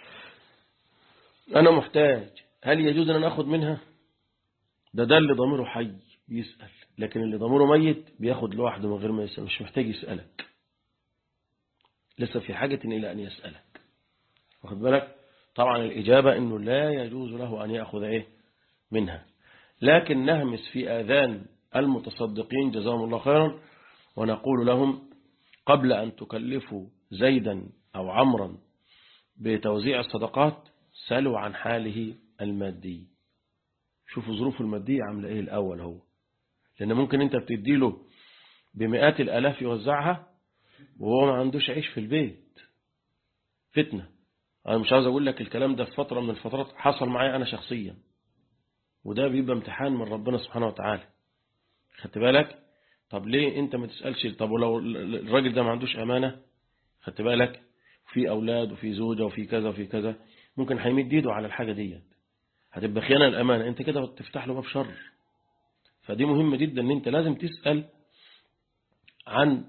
أنا محتاج هل يجوز أن أخذ منها ده ده اللي ضميره حي بيسأل لكن اللي ضميره ميت بياخد لوحده من غير ما يسأل مش محتاج يسألك لسه في حاجة إلى أن يسألك واخد بالك طبعا الإجابة أنه لا يجوز له أن يأخذ إيه منها لكن نهمس في آذان المتصدقين جزاهم الله خيرا ونقول لهم قبل أن تكلفوا زيدا أو عمرا بتوزيع الصدقات سألوا عن حاله المادي شوفوا ظروفه المادية عاملة ايه الأول هو لأن ممكن انت بتديله بمئات الألاف يوزعها وهو ما عندوش عيش في البيت فتنة أنا مش عاوز أقول لك الكلام ده في فترة من الفترات حصل معايا أنا شخصيا وده بيبقى امتحان من ربنا سبحانه وتعالى خدت بالك طب ليه انت ما تسألش طب ولو الراجل ده ما عندوش أمانة خدت بالك في أولاد وفي زوجة وفي كذا وفي كذا ممكن هيمد ايده على الحاجة ديت هتبقى خيانة الأمانة انت كده بتفتح له باب شر فدي مهمة جدا ان انت لازم تسأل عن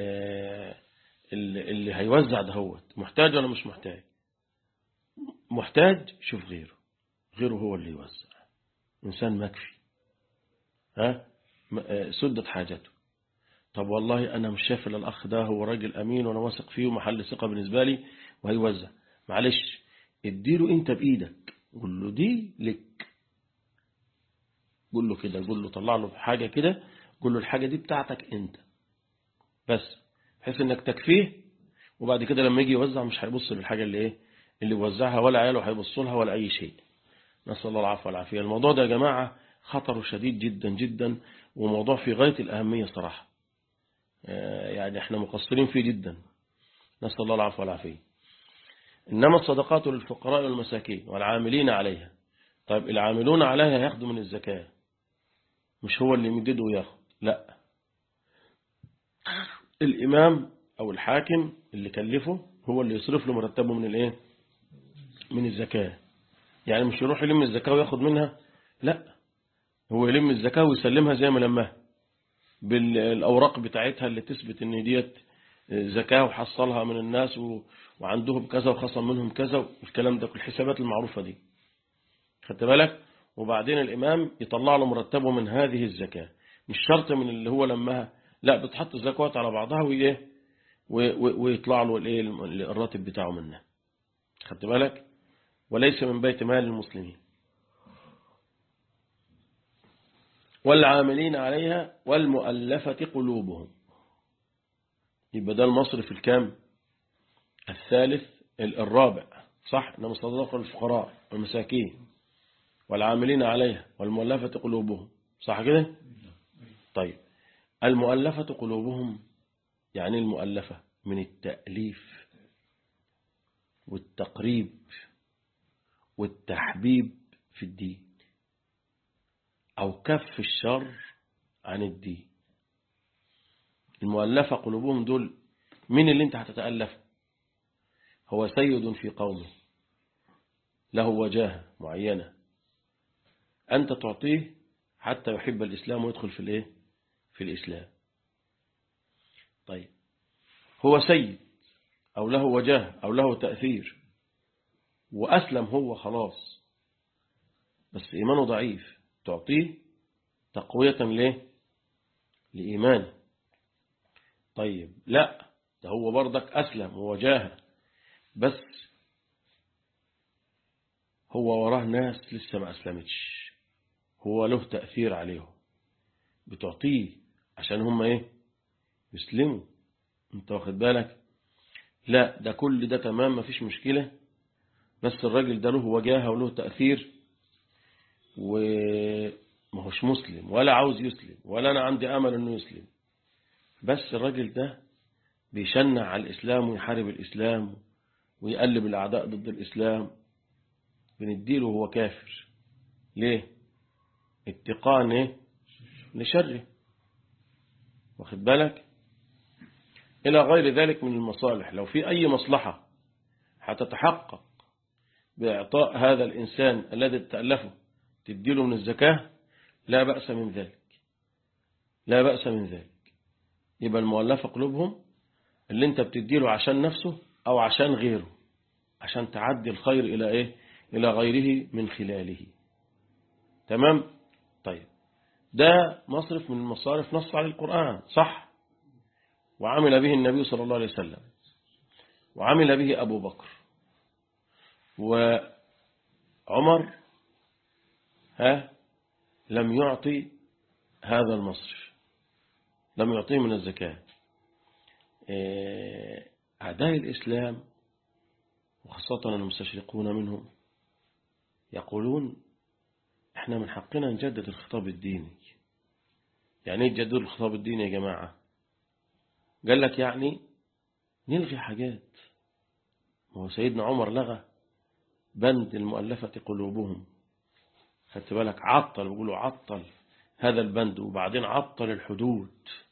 اللي هيوزع دهوت محتاج ولا مش محتاج محتاج شوف غيره غيره هو اللي يوزع إنسان مكفي ها سدت حاجته طب والله أنا مش شايف الأخ ده هو راجل أمين وأنا واثق فيه ومحل ثقة بالنسبة لي وهيوزع معلش اديله أنت بإيدك قول له دي لك قول له كده قول له طلع له حاجة كده قول له الحاجة دي بتاعتك أنت بس بحيث أنك تكفيه وبعد كده لما يجي يوزع مش هيبص للحاجة اللي إيه اللي وزعها ولا عياله هيبصوا لها ولا أي شيء نسأل الله العفو والعافية الموضوع ده يا جماعة خطره شديد جدا جدا وموضوع في غاية الأهمية صراحة يعني احنا مقصرين فيه جدا نسأل الله العفو والعافية إنما الصدقات للفقراء والمساكين والعاملين عليها طيب العاملون عليها ياخدوا من الزكاة مش هو اللي يمدده وياخد لا الإمام أو الحاكم اللي كلفه هو اللي يصرف له مرتبه من الايه من الزكاة يعني مش يروح يلم الزكاة وياخد منها لا هو يلم الزكاة ويسلمها زي ما لمها بالأوراق بتاعتها اللي تثبت ان ديت زكاة وحصلها من الناس و... وعندهم كذا وخصم منهم كذا والكلام ده كل الحسابات المعروفة دي خدت بالك وبعدين الإمام يطلع له مرتبه من هذه الزكاة مش شرط من اللي هو لمها لا بتحط الزكوات على بعضها وإيه ويطلع له الإيه الراتب بتاعه منها خدت بالك وليس من بيت مال المسلمين والعاملين عليها والمؤلفة قلوبهم يبقى ده المصرف الكام الثالث الرابع صح انما صدق الفقراء والمساكين والعاملين عليها والمؤلفة قلوبهم صح كده طيب المؤلفة قلوبهم يعني المؤلفة من التأليف والتقريب والتحبيب في الدين أو كف الشر عن الدين المؤلفة قلوبهم دول مين اللي انت هتتألف هو سيد في قومه له وجاهة معينة أنت تعطيه حتى يحب الإسلام ويدخل في الإيه في الإسلام طيب هو سيد أو له وجاهة أو له تأثير وأسلم هو خلاص بس إيمانه ضعيف تعطيه تقوية ليه لإيمانه طيب لا ده هو برضك أسلم ووجاهه بس هو وراه ناس لسه ما أسلمتش هو له تأثير عليهم بتعطيه عشان هم ايه يسلموا انت واخد بالك لا ده كل ده تمام ما فيش مشكلة بس الراجل ده له وجاهة وله تأثير وما هوش مسلم ولا عاوز يسلم ولا أنا عندي أمل أنه يسلم بس الراجل ده بيشنع على الإسلام ويحارب الإسلام ويقلب الأعداء ضد الإسلام بنديله وهو كافر ليه اتقان ايه لشره واخد بالك إلى غير ذلك من المصالح لو في أي مصلحة هتتحقق بإعطاء هذا الإنسان الذي تألفه تديله من الزكاة لا بأس من ذلك لا بأس من ذلك يبقى المؤلفة قلوبهم اللي انت بتديله عشان نفسه أو عشان غيره عشان تعدي الخير إلى إيه إلى غيره من خلاله تمام طيب ده مصرف من المصارف نص على القرآن صح وعمل به النبي صلى الله عليه وسلم وعمل به أبو بكر وعمر ها لم يعطي هذا المصرف لم يعطيه من الزكاة أعداء الإسلام وخاصة المستشرقون منهم يقولون احنا من حقنا نجدد الخطاب الديني يعني ايه تجدد الخطاب الديني يا جماعة قال لك يعني نلغي حاجات ما هو سيدنا عمر لغى بند المؤلفة قلوبهم خدت بالك عطل بيقولوا عطل هذا البند وبعدين عطل الحدود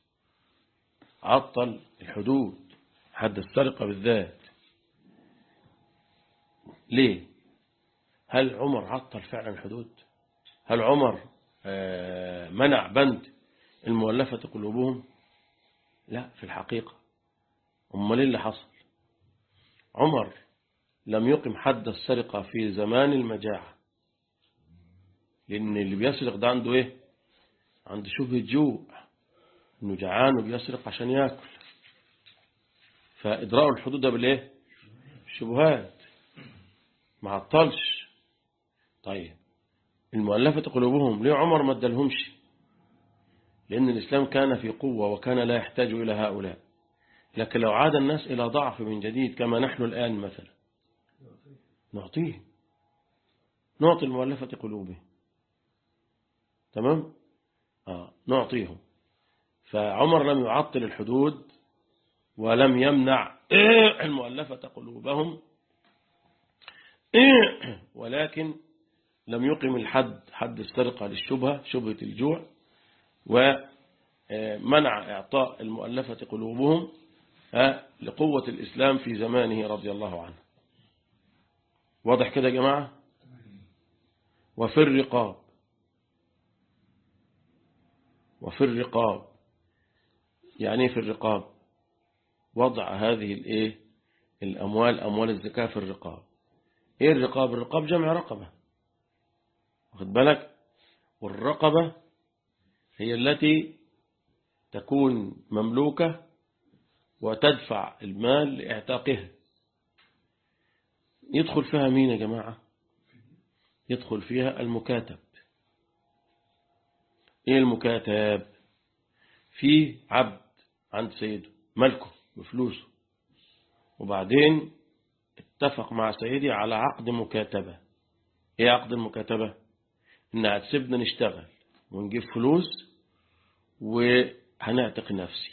عطل الحدود حد السرقة بالذات ليه هل عمر عطل فعلا الحدود هل عمر منع بند المؤلفة قلوبهم لا في الحقيقة أمال اللي حصل عمر لم يقم حد السرقة في زمان المجاعة لأن اللي بيسرق ده عنده إيه عنده شبهة جوع إنه جعان وبيسرق عشان يأكل فإدراء الحدود ده بالإيه الشبهات ما عطلش طيب المؤلفة قلوبهم ليه عمر ما ادالهمش لأن الإسلام كان في قوة وكان لا يحتاج إلى هؤلاء لكن لو عاد الناس إلى ضعف من جديد كما نحن الآن مثلا نعطيه نعطي المؤلفة قلوبهم تمام آه نعطيهم فعمر لم يعطل الحدود ولم يمنع المؤلفة قلوبهم ولكن لم يقم الحد حد السرقة للشبهة شبهة الجوع ومنع إعطاء المؤلفة قلوبهم لقوة الإسلام في زمانه رضي الله عنه واضح كده يا جماعة وفي الرقاب وفي الرقاب يعني في الرقاب وضع هذه الايه الأموال أموال الزكاة في الرقاب ايه الرقاب الرقاب جمع رقبة واخد بالك والرقبة هي التي تكون مملوكة وتدفع المال لإعتاقها يدخل فيها مين يا جماعة يدخل فيها المكاتب ايه المكاتب في عبد عند سيده ملكه بفلوسه وبعدين اتفق مع سيدي على عقد مكاتبة ايه عقد المكاتبة ان هتسيبنا نشتغل ونجيب فلوس وهنعتق نفسي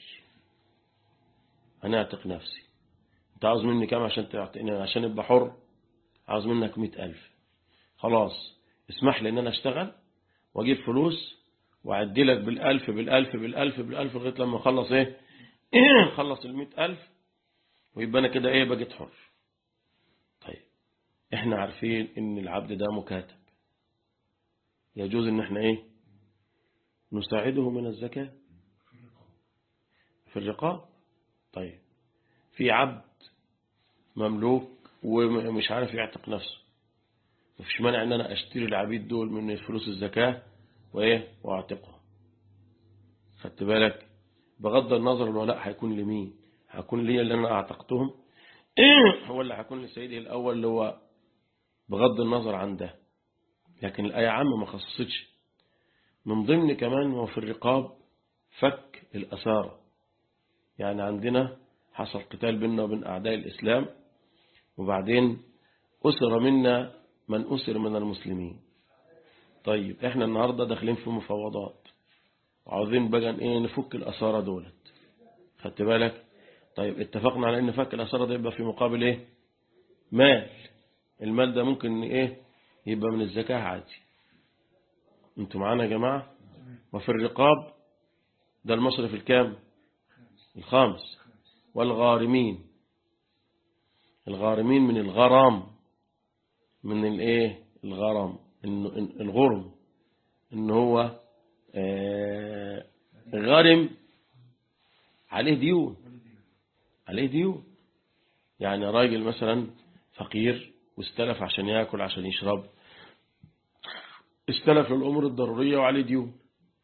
هنعتق نفسي انت عاوز مني كام عشان تعطيني عشان ابقى حر عاوز منك مئة ألف خلاص اسمح لي ان انا اشتغل واجيب فلوس وأعدي لك بالألف بالألف بالألف بالألف لغاية لما أخلص إيه خلص المئة ألف ويبقى أنا كده إيه بقيت حر طيب إحنا عارفين إن العبد ده مكاتب يجوز إن إحنا إيه نساعده من الزكاة في الرقاب طيب في عبد مملوك ومش عارف يعتق نفسه مفيش مانع ان انا اشتري العبيد دول من فلوس الزكاة وايه واعتقهم خدت بالك بغض النظر الولاء هيكون لمين هيكون لي اللي انا اعتقتهم هو اللي هيكون لسيدي الاول اللي هو بغض النظر عن ده لكن الآية عامة ما خصصتش من ضمن كمان وفي الرقاب فك الأسارة يعني عندنا حصل قتال بيننا وبين أعداء الإسلام وبعدين أسر منا من أسر من المسلمين طيب احنا النهاردة داخلين في مفاوضات وعاوزين بقى ايه نفك الأسارة دولت خدت بالك طيب اتفقنا على ان فك الأسارة ده يبقى في مقابل ايه مال المال ده ممكن ايه يبقى من الزكاة عادي انتوا معانا يا جماعة وفي الرقاب ده المصرف الكام الخامس والغارمين الغارمين من الغرام من الايه الغرام الغرم ان هو غرم عليه ديون عليه ديون يعني راجل مثلا فقير واستلف عشان ياكل عشان يشرب استلف للأمور الضرورية وعليه ديون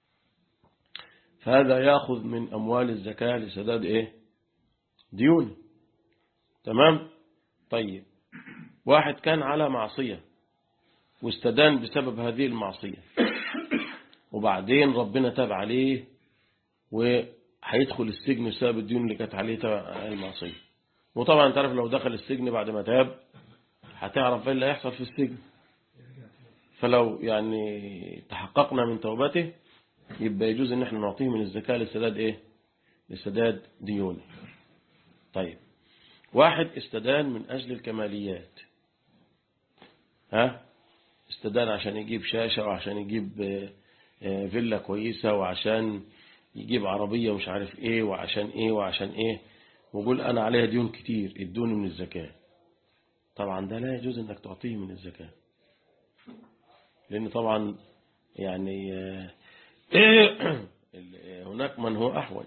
فهذا يأخذ من أموال الزكاة لسداد إيه ديون تمام طيب واحد كان على معصية واستدان بسبب هذه المعصية وبعدين ربنا تاب عليه وهيدخل السجن بسبب الديون اللي كانت عليه تبع المعصية وطبعا انت عارف لو دخل السجن بعد ما تاب هتعرف ايه اللي هيحصل في السجن فلو يعني تحققنا من توبته يبقى يجوز ان احنا نعطيه من الزكاة لسداد ايه لسداد ديونه طيب واحد استدان من اجل الكماليات ها استدان عشان يجيب شاشة وعشان يجيب فيلا كويسة وعشان يجيب عربية ومش عارف ايه وعشان ايه وعشان ايه ويقول انا عليها ديون كتير ادوني من الزكاة طبعا ده لا يجوز انك تعطيه من الزكاة لان طبعا يعني هناك من هو احوج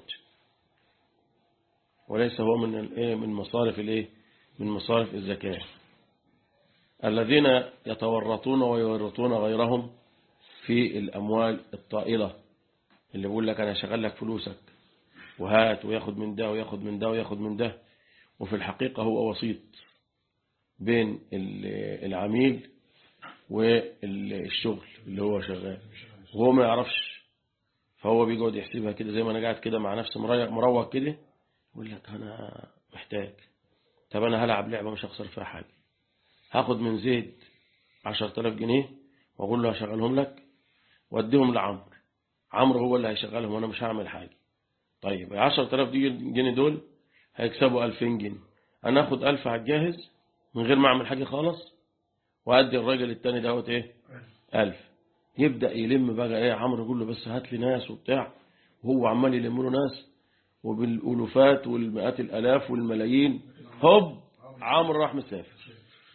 وليس هو من الايه من مصارف الايه من مصارف الزكاة الذين يتورطون ويورطون غيرهم في الأموال الطائلة اللي بيقول لك أنا شغل لك فلوسك وهات وياخد من ده وياخد من ده وياخد من ده وفي الحقيقة هو وسيط بين العميل والشغل اللي هو شغال وهو ما يعرفش فهو بيقعد يحسبها كده زي ما انا قاعد كده مع نفسي مروق كده يقول لك انا محتاج طب انا هلعب لعبه مش هخسر فيها حاجه هاخد من زيد 10000 جنيه واقول له هشغلهم لك واديهم لعمرو عمرو هو اللي هيشغلهم وانا مش هعمل حاجه طيب ال 10000 جنيه دول هيكسبوا 2000 جنيه انا اخد 1000 على الجاهز من غير ما اعمل حاجه خالص وادي الراجل التاني دوت ايه 1000 يبدا يلم بقى ايه عمرو يقول له بس هات لي ناس وبتاع وهو عمال يلم له ناس وبالالوفات والمئات الالاف والملايين هوب عمرو راح مسافر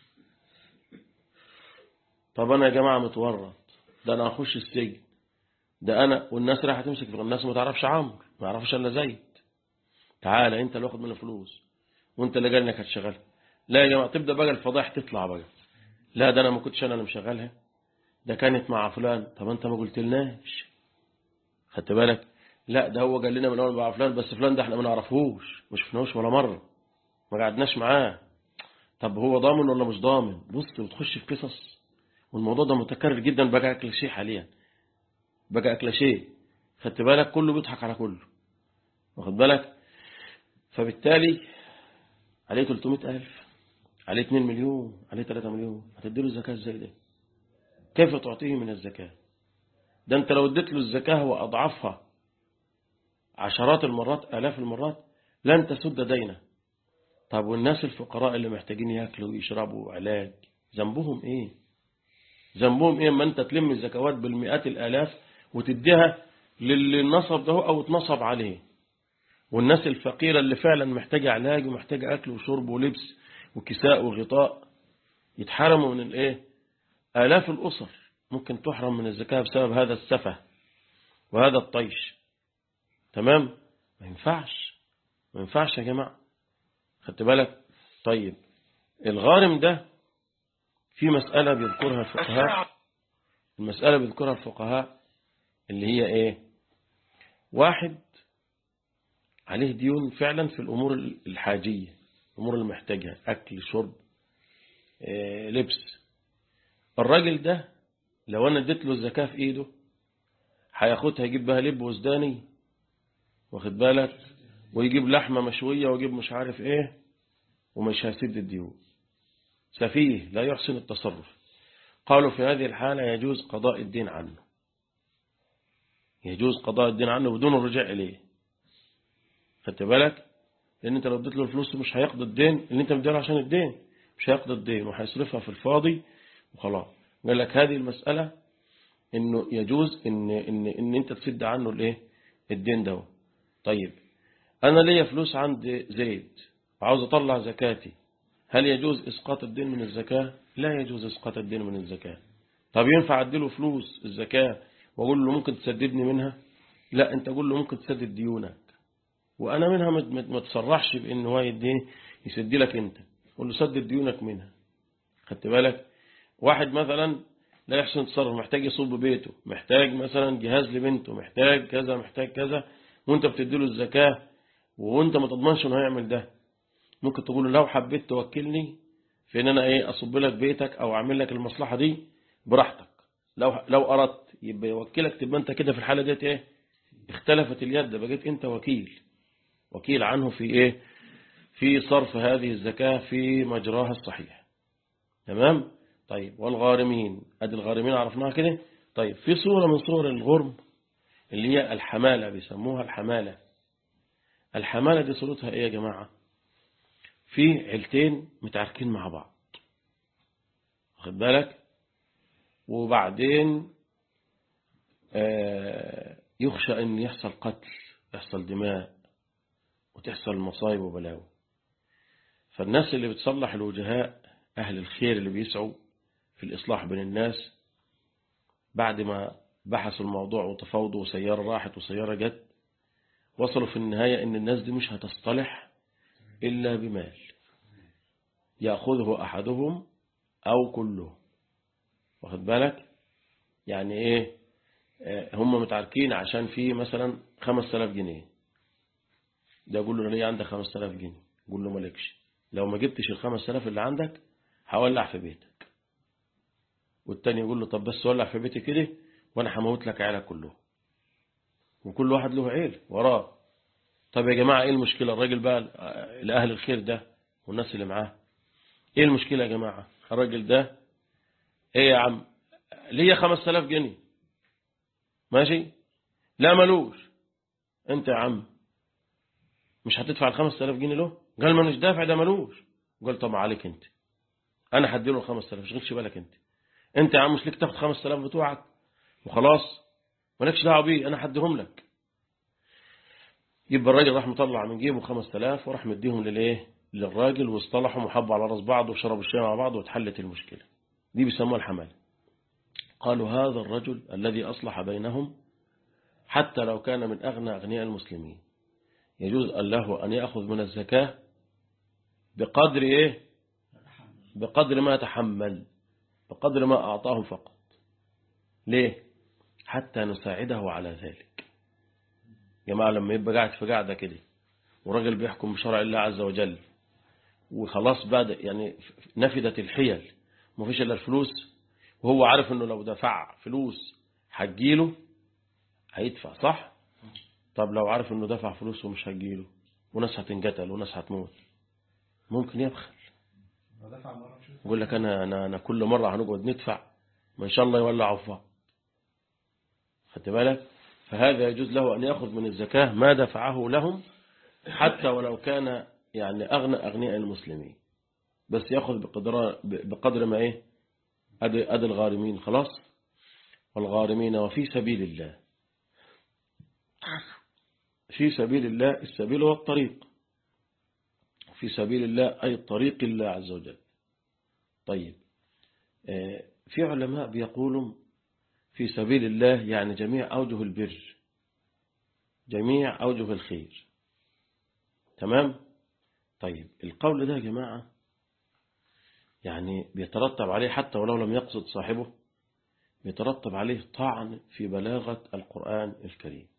طب انا يا جماعه متورط ده انا هخش السجن ده انا والناس رايحه تمسك في الناس ما تعرفش عمرو ما يعرفش الا زيد تعالى انت اللي واخد منه فلوس وانت اللي قال انك هتشغلها لا يا جماعه تبدا بقى الفضايح تطلع بقى لا ده انا ما كنتش انا اللي مشغلها ده كانت مع فلان طب انت ما قلتلناش خدت بالك لا ده هو قال لنا من اول مع فلان بس فلان ده احنا ما نعرفهوش ما شفناهوش ولا مره ما قعدناش معاه طب هو ضامن ولا مش ضامن بص وتخش في قصص والموضوع ده متكرر جدا بقى اكل شيء حاليا بقى اكل شيء خدت بالك كله بيضحك على كله واخد بالك فبالتالي عليه 300000 عليه 2 مليون عليه 3 مليون هتديله الزكاة ازاي ده كيف تعطيه من الزكاة ده انت لو اديت له الزكاة وأضعفها عشرات المرات آلاف المرات لن تسد دينه طب والناس الفقراء اللي محتاجين ياكلوا ويشربوا علاج ذنبهم ايه ذنبهم ايه اما انت تلم الزكوات بالمئات الالاف وتديها للي نصب ده او اتنصب عليه والناس الفقيرة اللي فعلا محتاجة علاج ومحتاجة اكل وشرب ولبس وكساء وغطاء يتحرموا من الايه آلاف الأسر ممكن تحرم من الزكاة بسبب هذا السفه وهذا الطيش تمام ما ينفعش ما ينفعش يا جماعة خدت بالك طيب الغارم ده في مسألة بيذكرها الفقهاء المسألة بيذكرها الفقهاء اللي هي ايه واحد عليه ديون فعلا في الأمور الحاجية الأمور اللي محتاجها أكل شرب إيه لبس الراجل ده لو أنا اديت له الزكاة في إيده هياخدها يجيب بها لب وزداني واخد بالك ويجيب لحمة مشوية ويجيب مش عارف إيه ومش هيسد الديون سفيه لا يحسن التصرف قالوا في هذه الحالة يجوز قضاء الدين عنه يجوز قضاء الدين عنه بدون الرجوع إليه خدت بالك لأن أنت لو اديت له الفلوس مش هيقضي الدين اللي أنت مديله عشان الدين مش هيقضي الدين وهيصرفها في الفاضي وخلاص قال لك هذه المسألة إنه يجوز إن إن إن أنت تسد عنه الإيه الدين ده طيب أنا ليا فلوس عند زيد وعاوز أطلع زكاتي هل يجوز إسقاط الدين من الزكاة لا يجوز إسقاط الدين من الزكاة طب ينفع أديله فلوس الزكاة وأقول له ممكن تسددني منها لا أنت قول له ممكن تسدد ديونك وأنا منها ما تصرحش بأن هو يديه يسدي لك أنت قول له سدد ديونك منها خدت بالك واحد مثلا لا يحسن تصرف محتاج يصوب بيته محتاج مثلا جهاز لبنته محتاج كذا محتاج كذا وانت بتديله الزكاة وانت ما تضمنش انه هيعمل ده ممكن تقول له لو حبيت توكلني في ان انا ايه اصب لك بيتك او اعمل لك المصلحة دي براحتك لو لو اردت يبقى يوكلك تبقى انت كده في الحالة ديت ايه اختلفت اليد بقيت انت وكيل وكيل عنه في ايه في صرف هذه الزكاة في مجراها الصحيح تمام طيب والغارمين ادي الغارمين عرفناها كده طيب في صورة من صور الغرم اللي هي الحمالة بيسموها الحمالة الحمالة دي صورتها ايه يا جماعة في عيلتين متعاركين مع بعض واخد بالك وبعدين يخشى ان يحصل قتل يحصل دماء وتحصل مصايب وبلاوي فالناس اللي بتصلح الوجهاء أهل الخير اللي بيسعوا في الإصلاح بين الناس بعد ما بحثوا الموضوع وتفاوضوا وسيارة راحت وسيارة جت وصلوا في النهاية ان الناس دي مش هتصطلح إلا بمال يأخذه أحدهم أو كله واخد بالك يعني إيه آه، هم متعاركين عشان في مثلا 5000 جنيه ده يقول له أنا ليه عندك 5000 جنيه يقول له مالكش لو ما جبتش ال 5000 اللي عندك هولع في بيتك والتاني يقول له طب بس ولع في بيتي كده وانا هموت لك عيالك كلهم وكل واحد له عيل وراه طب يا جماعة ايه المشكلة الراجل بقى لأهل الخير ده والناس اللي معاه ايه المشكلة يا جماعة الراجل ده ايه يا عم ليه 5000 جنيه ماشي لا ملوش انت يا عم مش هتدفع ال 5000 جنيه له قال ما مش دافع ده ملوش قال طب عليك انت انا هديله ال 5000 ما تشغلش بالك انت انت يا عم مش ليك تاخد 5000 بتوعك وخلاص مالكش دعوه بيه انا هديهم لك يبقى الراجل راح مطلع من جيبه 5000 وراح مديهم للايه للراجل واصطلحوا وحبوا على راس بعض وشربوا الشاي مع بعض واتحلت المشكله دي بيسموها الحمل قالوا هذا الرجل الذي أصلح بينهم حتى لو كان من أغنى أغنياء المسلمين يجوز له أن يأخذ من الزكاة بقدر إيه بقدر ما تحمل بقدر ما أعطاهم فقط ليه حتى نساعده على ذلك جماعة لما يبقى قاعد في قاعدة كده وراجل بيحكم بشرع الله عز وجل وخلاص بعد يعني نفدت الحيل ما فيش إلا الفلوس وهو عارف انه لو دفع فلوس هتجيله هيدفع صح طب لو عارف انه دفع فلوس ومش هتجيله وناس هتنقتل وناس هتموت ممكن يبخل يقول لك انا انا انا كل مره هنقعد ندفع ما ان شاء الله يولعوا في بعض خدت بالك فهذا يجوز له ان ياخذ من الزكاه ما دفعه لهم حتى ولو كان يعني اغنى اغنياء المسلمين بس ياخذ بقدر بقدر ما ايه أدي, أدي الغارمين خلاص والغارمين وفي سبيل الله في سبيل الله السبيل هو الطريق في سبيل الله أي طريق الله عز وجل طيب في علماء بيقولوا في سبيل الله يعني جميع أوجه البر جميع أوجه الخير تمام طيب القول ده يا جماعة يعني بيترتب عليه حتى ولو لم يقصد صاحبه بيترتب عليه طعن في بلاغة القرآن الكريم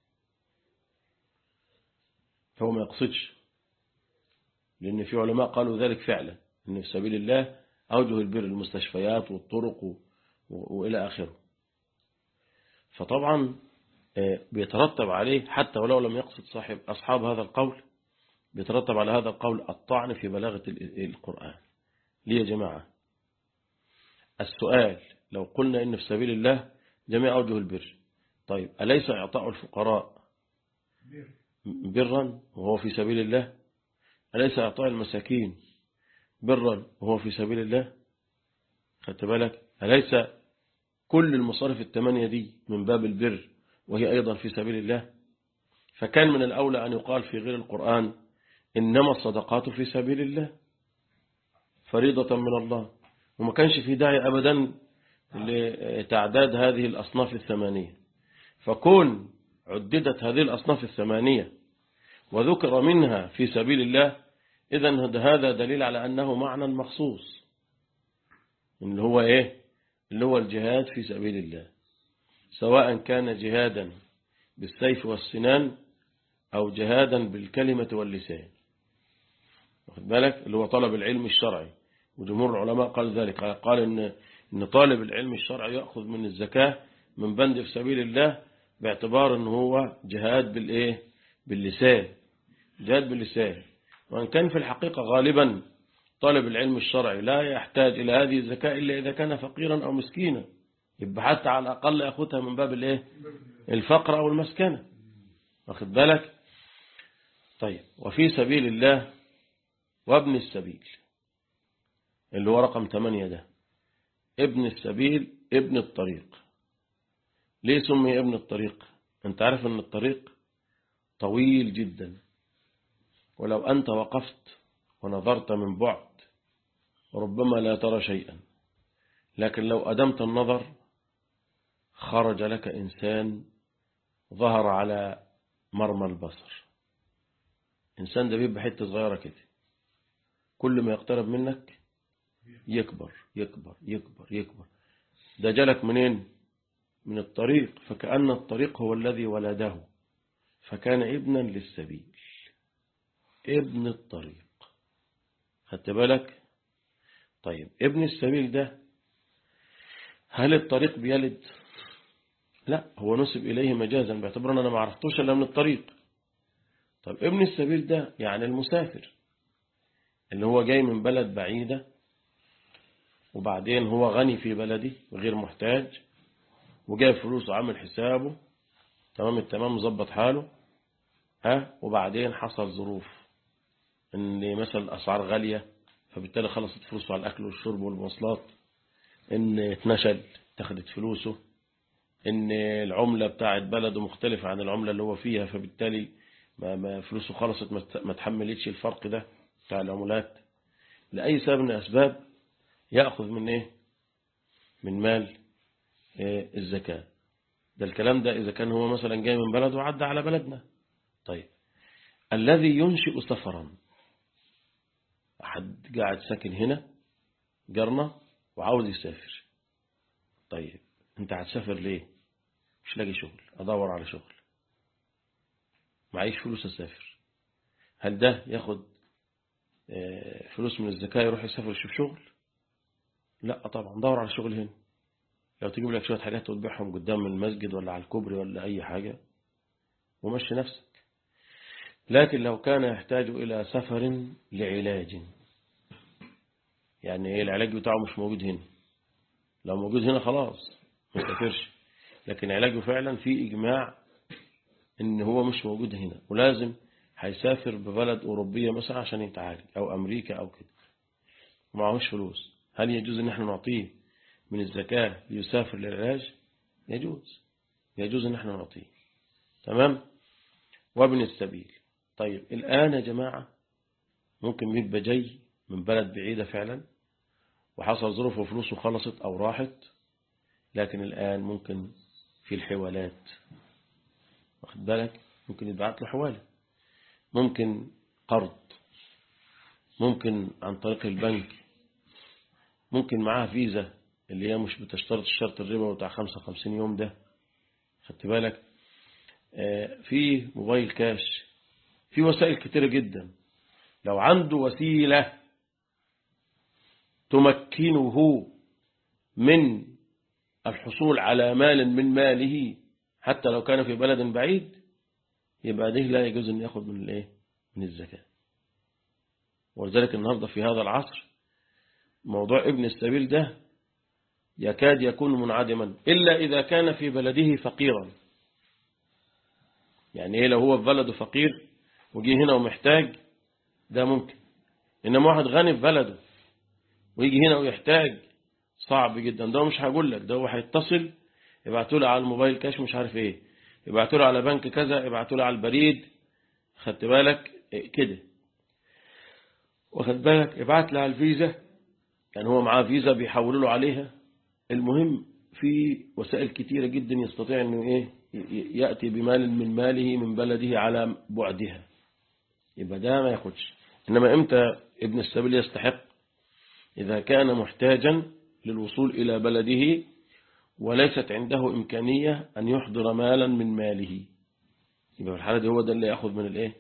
فهو ما يقصدش لأن في علماء قالوا ذلك فعلا أن في سبيل الله أوجه البر المستشفيات والطرق و... و... وإلى آخره فطبعا بيترتب عليه حتى ولو لم يقصد صاحب أصحاب هذا القول بيترتب على هذا القول الطعن في بلاغة القرآن ليه يا جماعة السؤال لو قلنا إن في سبيل الله جميع أوجه البر طيب أليس إعطاء الفقراء برا وهو في سبيل الله أليس إعطاء المساكين برا وهو في سبيل الله خدت بالك أليس كل المصارف الثمانية دي من باب البر وهي أيضا في سبيل الله فكان من الأولى أن يقال في غير القرآن إنما الصدقات في سبيل الله فريضة من الله وما كانش في داعي أبدا لتعداد هذه الأصناف الثمانية فكون عددت هذه الأصناف الثمانية وذكر منها في سبيل الله إذا هذا دليل على أنه معنى مخصوص اللي هو إيه اللي هو الجهاد في سبيل الله سواء كان جهادا بالسيف والسنان أو جهادا بالكلمة واللسان واخد بالك اللي هو طلب العلم الشرعي وجمهور العلماء قال ذلك قال إن, إن طالب العلم الشرعي يأخذ من الزكاة من بند في سبيل الله باعتبار أنه هو جهاد بالإيه باللسان جهاد باللسان وأن كان في الحقيقة غالبا طالب العلم الشرعي لا يحتاج إلى هذه الزكاة إلا إذا كان فقيرا أو مسكينا يبقى حتى على الأقل يأخذها من باب الإيه الفقر أو المسكنة واخد بالك طيب وفي سبيل الله وابن السبيل اللي هو رقم 8 ده ابن السبيل ابن الطريق ليه سمي ابن الطريق انت عارف ان الطريق طويل جدا ولو أنت وقفت ونظرت من بعد ربما لا ترى شيئا لكن لو أدمت النظر خرج لك إنسان ظهر على مرمى البصر إنسان ده بيبقى حتة صغيرة كده كل ما يقترب منك يكبر يكبر يكبر يكبر ده جالك منين من الطريق فكأن الطريق هو الذي ولده فكان ابنا للسبيل ابن الطريق خدت بالك طيب ابن السبيل ده هل الطريق بيلد لا هو نسب إليه مجازا باعتبار أنا ما عرفتوش إلا من الطريق طب ابن السبيل ده يعني المسافر اللي هو جاي من بلد بعيدة وبعدين هو غني في بلدي غير محتاج وجايب فلوس وعامل حسابه تمام التمام مظبط حاله ها وبعدين حصل ظروف ان مثلا الاسعار غالية فبالتالي خلصت فلوسه على الاكل والشرب والمواصلات ان اتنشل تاخدت فلوسه ان العملة بتاعت بلده مختلفة عن العملة اللي هو فيها فبالتالي ما ما فلوسه خلصت ما تحملتش الفرق ده بتاع العملات لأي سبب من الأسباب يأخذ من إيه من مال إيه الزكاة ده الكلام ده إذا كان هو مثلا جاي من بلد وعدى على بلدنا طيب الذي ينشئ سفرا أحد قاعد ساكن هنا جرنا وعاوز يسافر طيب انت هتسافر ليه مش لاقي شغل ادور على شغل معيش فلوس اسافر هل ده ياخد فلوس من الزكاة يروح يسافر يشوف شغل لا طبعا دور على شغل هنا لو تجيب لك شوية حاجات وتبيعهم قدام المسجد ولا على الكوبري ولا أي حاجة ومشي نفسك لكن لو كان يحتاج إلى سفر لعلاج يعني العلاج بتاعه مش موجود هنا لو موجود هنا خلاص ما يسافرش لكن علاجه فعلا في إجماع إن هو مش موجود هنا ولازم هيسافر ببلد أوروبية مثلا عشان يتعالج أو أمريكا أو كده ومعهوش فلوس هل يجوز إن احنا نعطيه من الزكاة ليسافر للعلاج يجوز يجوز إن احنا نعطيه تمام وابن السبيل طيب الآن يا جماعة ممكن يبقى جاي من بلد بعيدة فعلا وحصل ظروف وفلوسه خلصت أو راحت لكن الآن ممكن في الحوالات واخد بالك ممكن يتبعت له حوالة ممكن قرض ممكن عن طريق البنك ممكن معاها فيزا اللي هي مش بتشترط الشرط الربا بتاع 55 يوم ده خدت بالك في موبايل كاش في وسائل كتيرة جدا لو عنده وسيلة تمكنه من الحصول على مال من ماله حتى لو كان في بلد بعيد يبقى ده لا يجوز أن يأخذ من الايه من الزكاة ولذلك النهاردة في هذا العصر موضوع ابن السبيل ده يكاد يكون منعدما إلا إذا كان في بلده فقيرا يعني إيه لو هو في بلده فقير وجي هنا ومحتاج ده ممكن إنما واحد غني في بلده ويجي هنا ويحتاج صعب جدا ده مش هقول لك ده هو هيتصل يبعتوا له على الموبايل كاش مش عارف ايه يبعتوا له على بنك كذا يبعتوا له على البريد خدت بالك إيه كده واخد بالك يبعت له على الفيزا يعني هو معاه فيزا بيحولوا له عليها المهم في وسائل كتيرة جدا يستطيع انه ايه يأتي بمال من ماله من بلده على بعدها يبقى ده ما ياخدش انما امتى ابن السبيل يستحق إذا كان محتاجا للوصول إلى بلده وليست عنده إمكانية أن يحضر مالا من ماله يبقى في الحالة دي هو ده اللي يأخذ من الإيه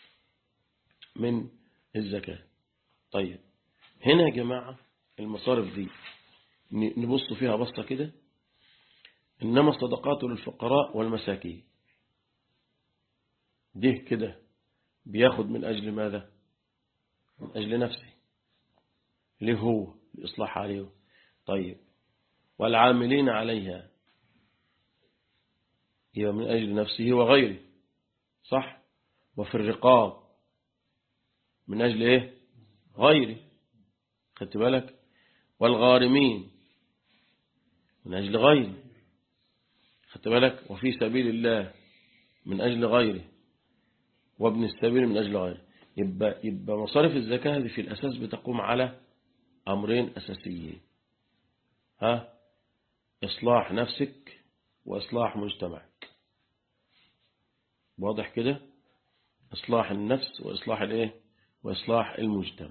من الزكاة طيب هنا يا جماعة المصارف دي نبص فيها بصة كده إنما الصدقات للفقراء والمساكين ده كده بياخد من أجل ماذا من أجل نفسه ليه هو الإصلاح عليه طيب والعاملين عليها هي من أجل نفسه وغيره صح وفي الرقاب من أجل إيه غيره خدت بالك والغارمين من أجل غيره خدت بالك وفي سبيل الله من أجل غيره وابن السبيل من أجل غيره يبقى, يبقى مصارف الزكاة هذه في الأساس بتقوم على أمرين أساسيين ها إصلاح نفسك وإصلاح مجتمعك واضح كده إصلاح النفس وإصلاح الإيه وإصلاح المجتمع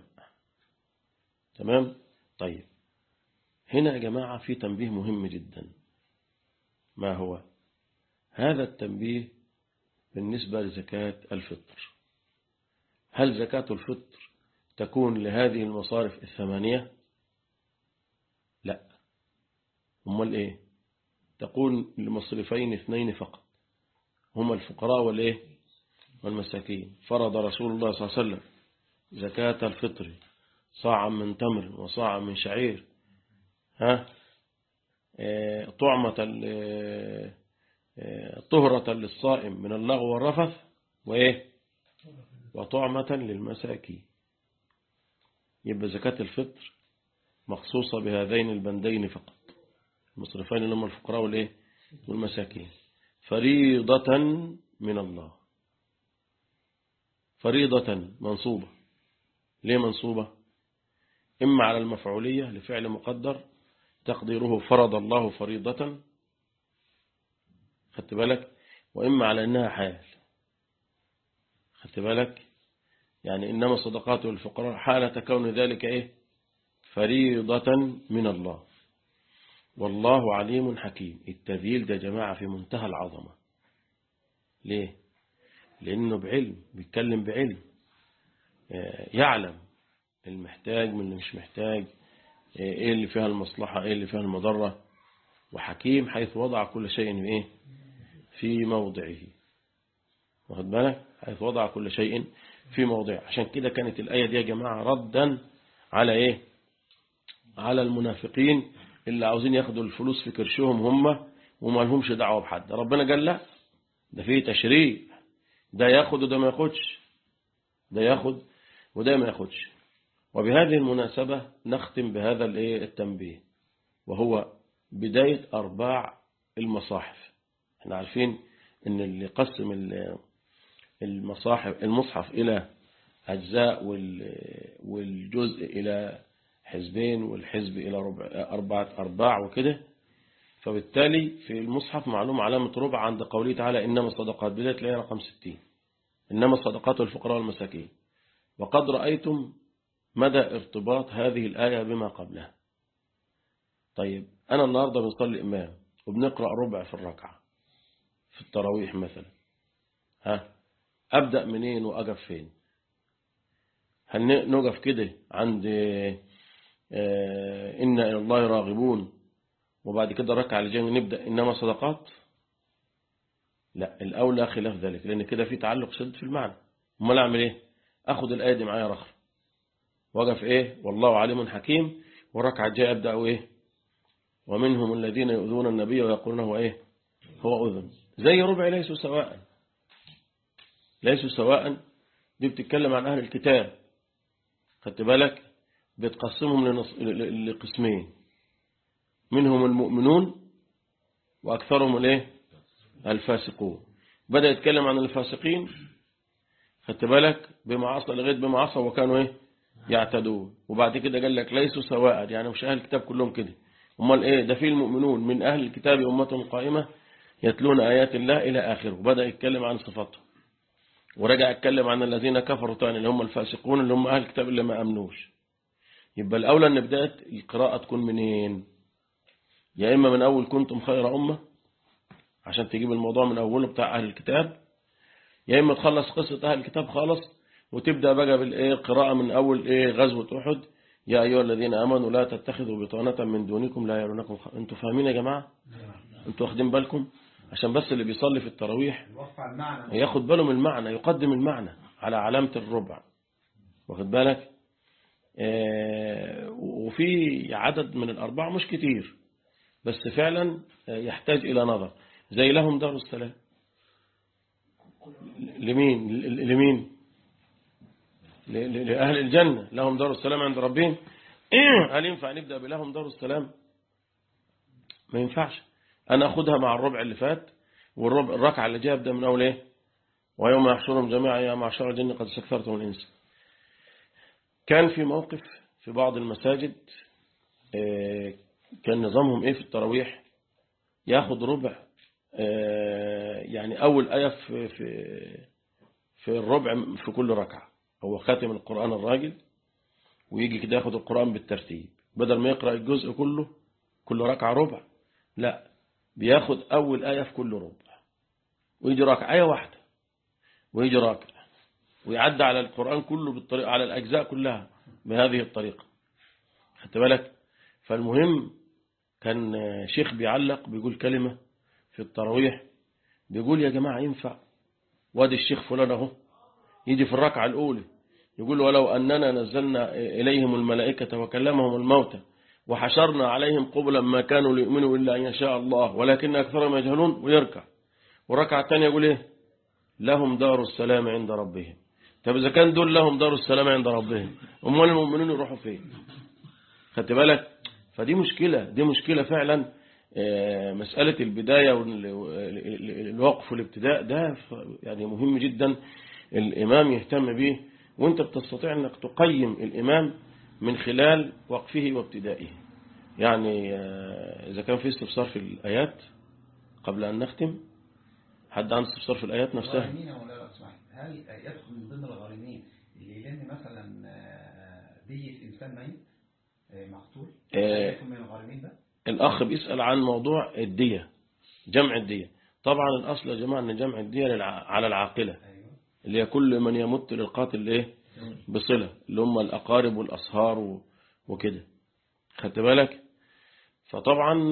تمام طيب هنا يا جماعة في تنبيه مهم جدا ما هو هذا التنبيه بالنسبة لزكاة الفطر هل زكاة الفطر تكون لهذه المصارف الثمانية لا أمال إيه تكون لمصرفين اثنين فقط هما الفقراء والإيه والمساكين فرض رسول الله صلى الله عليه وسلم زكاة الفطر صاعا من تمر وصاعا من شعير ها طعمة طهرة للصائم من اللغو والرفث وإيه وطعمة للمساكين يبقى زكاة الفطر مخصوصة بهذين البندين فقط المصرفين اللي هم الفقراء والإيه والمساكين فريضة من الله فريضة منصوبة ليه منصوبة إما على المفعولية لفعل مقدر تقديره فرض الله فريضة خدت بالك وإما على أنها حال خدت بالك يعني إنما الصدقات والفقراء حالة كون ذلك إيه فريضة من الله والله عليم حكيم التذييل ده جماعة في منتهى العظمة ليه لأنه بعلم بيتكلم بعلم يعلم المحتاج من اللي مش محتاج ايه اللي فيها المصلحة ايه اللي فيها المضرة وحكيم حيث وضع كل شيء ايه في موضعه واخد بالك حيث وضع كل شيء في موضعه عشان كده كانت الآية دي يا جماعة ردا على ايه على المنافقين اللي عاوزين ياخدوا الفلوس في كرشهم هم وما لهمش دعوة بحد ربنا قال لا ده فيه تشريع ده ياخد وده ما ياخدش ده ياخد وده ما ياخدش وبهذه المناسبة نختم بهذا الايه التنبيه وهو بداية أرباع المصاحف احنا عارفين ان اللي قسم المصاحف المصحف إلى أجزاء والجزء إلى حزبين والحزب إلى ربع أربعة أرباع وكده فبالتالي في المصحف معلوم علامة ربع عند قوله تعالى إنما الصدقات بداية الآية رقم 60 إنما الصدقات والفقراء والمساكين وقد رأيتم مدى ارتباط هذه الآية بما قبلها طيب أنا النهاردة بنصلي إمام وبنقرأ ربع في الركعة في التراويح مثلا ها أبدأ منين وأقف فين هل نقف كده عند إن إلى الله راغبون وبعد كده ركعة لجانب نبدأ إنما صدقات لا الأولى خلاف ذلك لأن كده في تعلق شد في المعنى امال أعمل إيه أخذ الآية دي معايا رخر وقف إيه والله عليم حكيم والركعة الجاية أبدأ إيه ومنهم الذين يؤذون النبي ويقولون هو إيه هو أذن زي ربع ليسوا سواء ليسوا سواء دي بتتكلم عن أهل الكتاب خدت بالك بتقسمهم لقسمين منهم المؤمنون وأكثرهم الايه الفاسقون بدأ يتكلم عن الفاسقين خدت بالك بمعاصى لغاية بمعاصى وكانوا ايه يعتدون وبعد كده قال لك ليسوا سواء يعني مش أهل الكتاب كلهم كده امال ايه ده في المؤمنون من أهل الكتاب أمة قائمة يتلون آيات الله إلى آخره وبدأ يتكلم عن صفاتهم ورجع يتكلم عن الذين كفروا تاني اللي هم الفاسقون اللي هم أهل الكتاب اللي ما أمنوش يبقى الأولى أن بداية القراءة تكون منين يا إما من أول كنتم خير أمة عشان تجيب الموضوع من أوله بتاع أهل الكتاب يا إما تخلص قصة أهل الكتاب خالص وتبدأ بقى بالقراءة من أول إيه غزوة أحد يا أيها الذين أمنوا لا تتخذوا بطانة من دونكم لا يرونكم خ... أنتوا فاهمين يا جماعة أنتوا واخدين بالكم عشان بس اللي بيصلي في التراويح ياخد باله من المعنى يقدم المعنى على علامة الربع واخد بالك وفي عدد من الأربعة مش كتير بس فعلا يحتاج إلى نظر زي لهم دار السلام لمين لمين لأهل الجنة لهم دار السلام عند ربهم هل ينفع نبدأ بلهم دار السلام ما ينفعش أنا أخدها مع الربع اللي فات والربع الركعة اللي جايه أبدأ من أول إيه ويوم يحشرهم جميعا يا معشر الجن قد استكثرتم من الإنس كان في موقف في بعض المساجد كان نظامهم إيه في التراويح ياخد ربع يعني أول آية في, في, في الربع في كل ركعة هو خاتم القرآن الراجل ويجي كده ياخد القرآن بالترتيب بدل ما يقرأ الجزء كله كل ركعة ربع لا بياخد أول آية في كل ربع ويجي راكع آية واحدة ويجي راكع ويعدى على القرآن كله بالطريقة على الأجزاء كلها بهذه الطريقة خدت بالك فالمهم كان شيخ بيعلق بيقول كلمة في التراويح بيقول يا جماعة ينفع وادي الشيخ فلان اهو يجي في الركعة الأولى يقول ولو أننا نزلنا إليهم الملائكة وكلمهم الموتى وحشرنا عليهم قبلا ما كانوا ليؤمنوا إلا أن يشاء الله ولكن أكثرهم يجهلون ويركع والركعة الثانية يقول إيه لهم دار السلام عند ربهم طب إذا كان دول لهم دار السلام عند ربهم أمال المؤمنين يروحوا فين خدت بالك فدي مشكلة دي مشكلة فعلا مسألة البداية والوقف والابتداء ده يعني مهم جدا الإمام يهتم به وانت بتستطيع انك تقيم الإمام من خلال وقفه وابتدائه يعني إذا كان في استفسار في الآيات قبل أن نختم حد عنده استفسار في الآيات نفسها هل يدخل من ضمن الغارمين اللي يلم مثلا دية إنسان ميت مقتول يدخل من الغارمين ده الأخ بيسأل عن موضوع الدية جمع الدية طبعا الأصل يا جماعة أن جمع الدية على العاقلة اللي هي كل من يمت للقاتل إيه بصلة اللي هم الأقارب والأصهار وكده خدت بالك فطبعا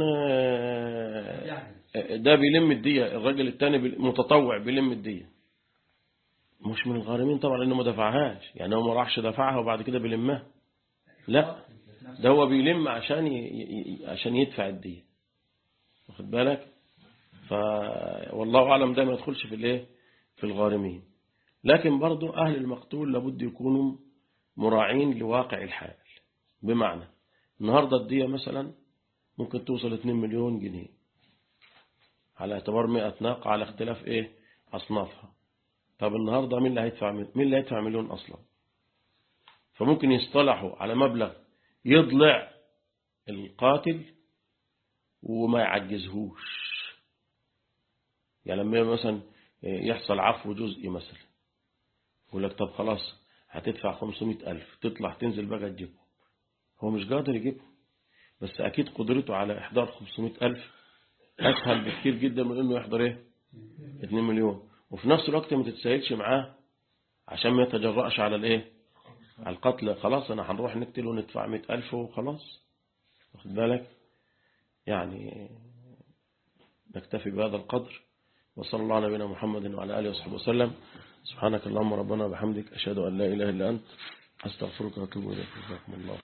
ده بيلم الدية الراجل التاني متطوع بيلم الدية مش من الغارمين طبعا لأنه ما دفعهاش يعني هو ما راحش دفعها وبعد كده بيلمها لا ده هو بيلم عشان ي... عشان يدفع الدية واخد بالك ف والله أعلم ده ما يدخلش في الايه في الغارمين لكن برضو أهل المقتول لابد يكونوا مراعين لواقع الحال بمعنى النهاردة الدية مثلا ممكن توصل 2 مليون جنيه على اعتبار 100 ناقة على اختلاف ايه أصنافها طب النهاردة مين اللي هيدفع مين اللي هيدفع مليون أصلا فممكن يصطلحوا على مبلغ يضلع القاتل وما يعجزهوش يعني لما مثلا يحصل عفو جزئي مثلا يقول لك طب خلاص هتدفع 500 ألف تطلع تنزل بقى تجيبه هو مش قادر يجيبه بس أكيد قدرته على إحضار 500 ألف أسهل بكثير جدا من إنه يحضر إيه 2 مليون وفي نفس الوقت ما تتساهلش معاه عشان ما يتجرأش على الإيه على القتل خلاص أنا هنروح نقتل وندفع 100 ألف وخلاص واخد بالك يعني نكتفي بهذا القدر وصلى الله على نبينا محمد وعلى آله وصحبه وسلم سبحانك اللهم ربنا وبحمدك أشهد أن لا إله إلا أنت أستغفرك وأتوب إليك جزاكم الله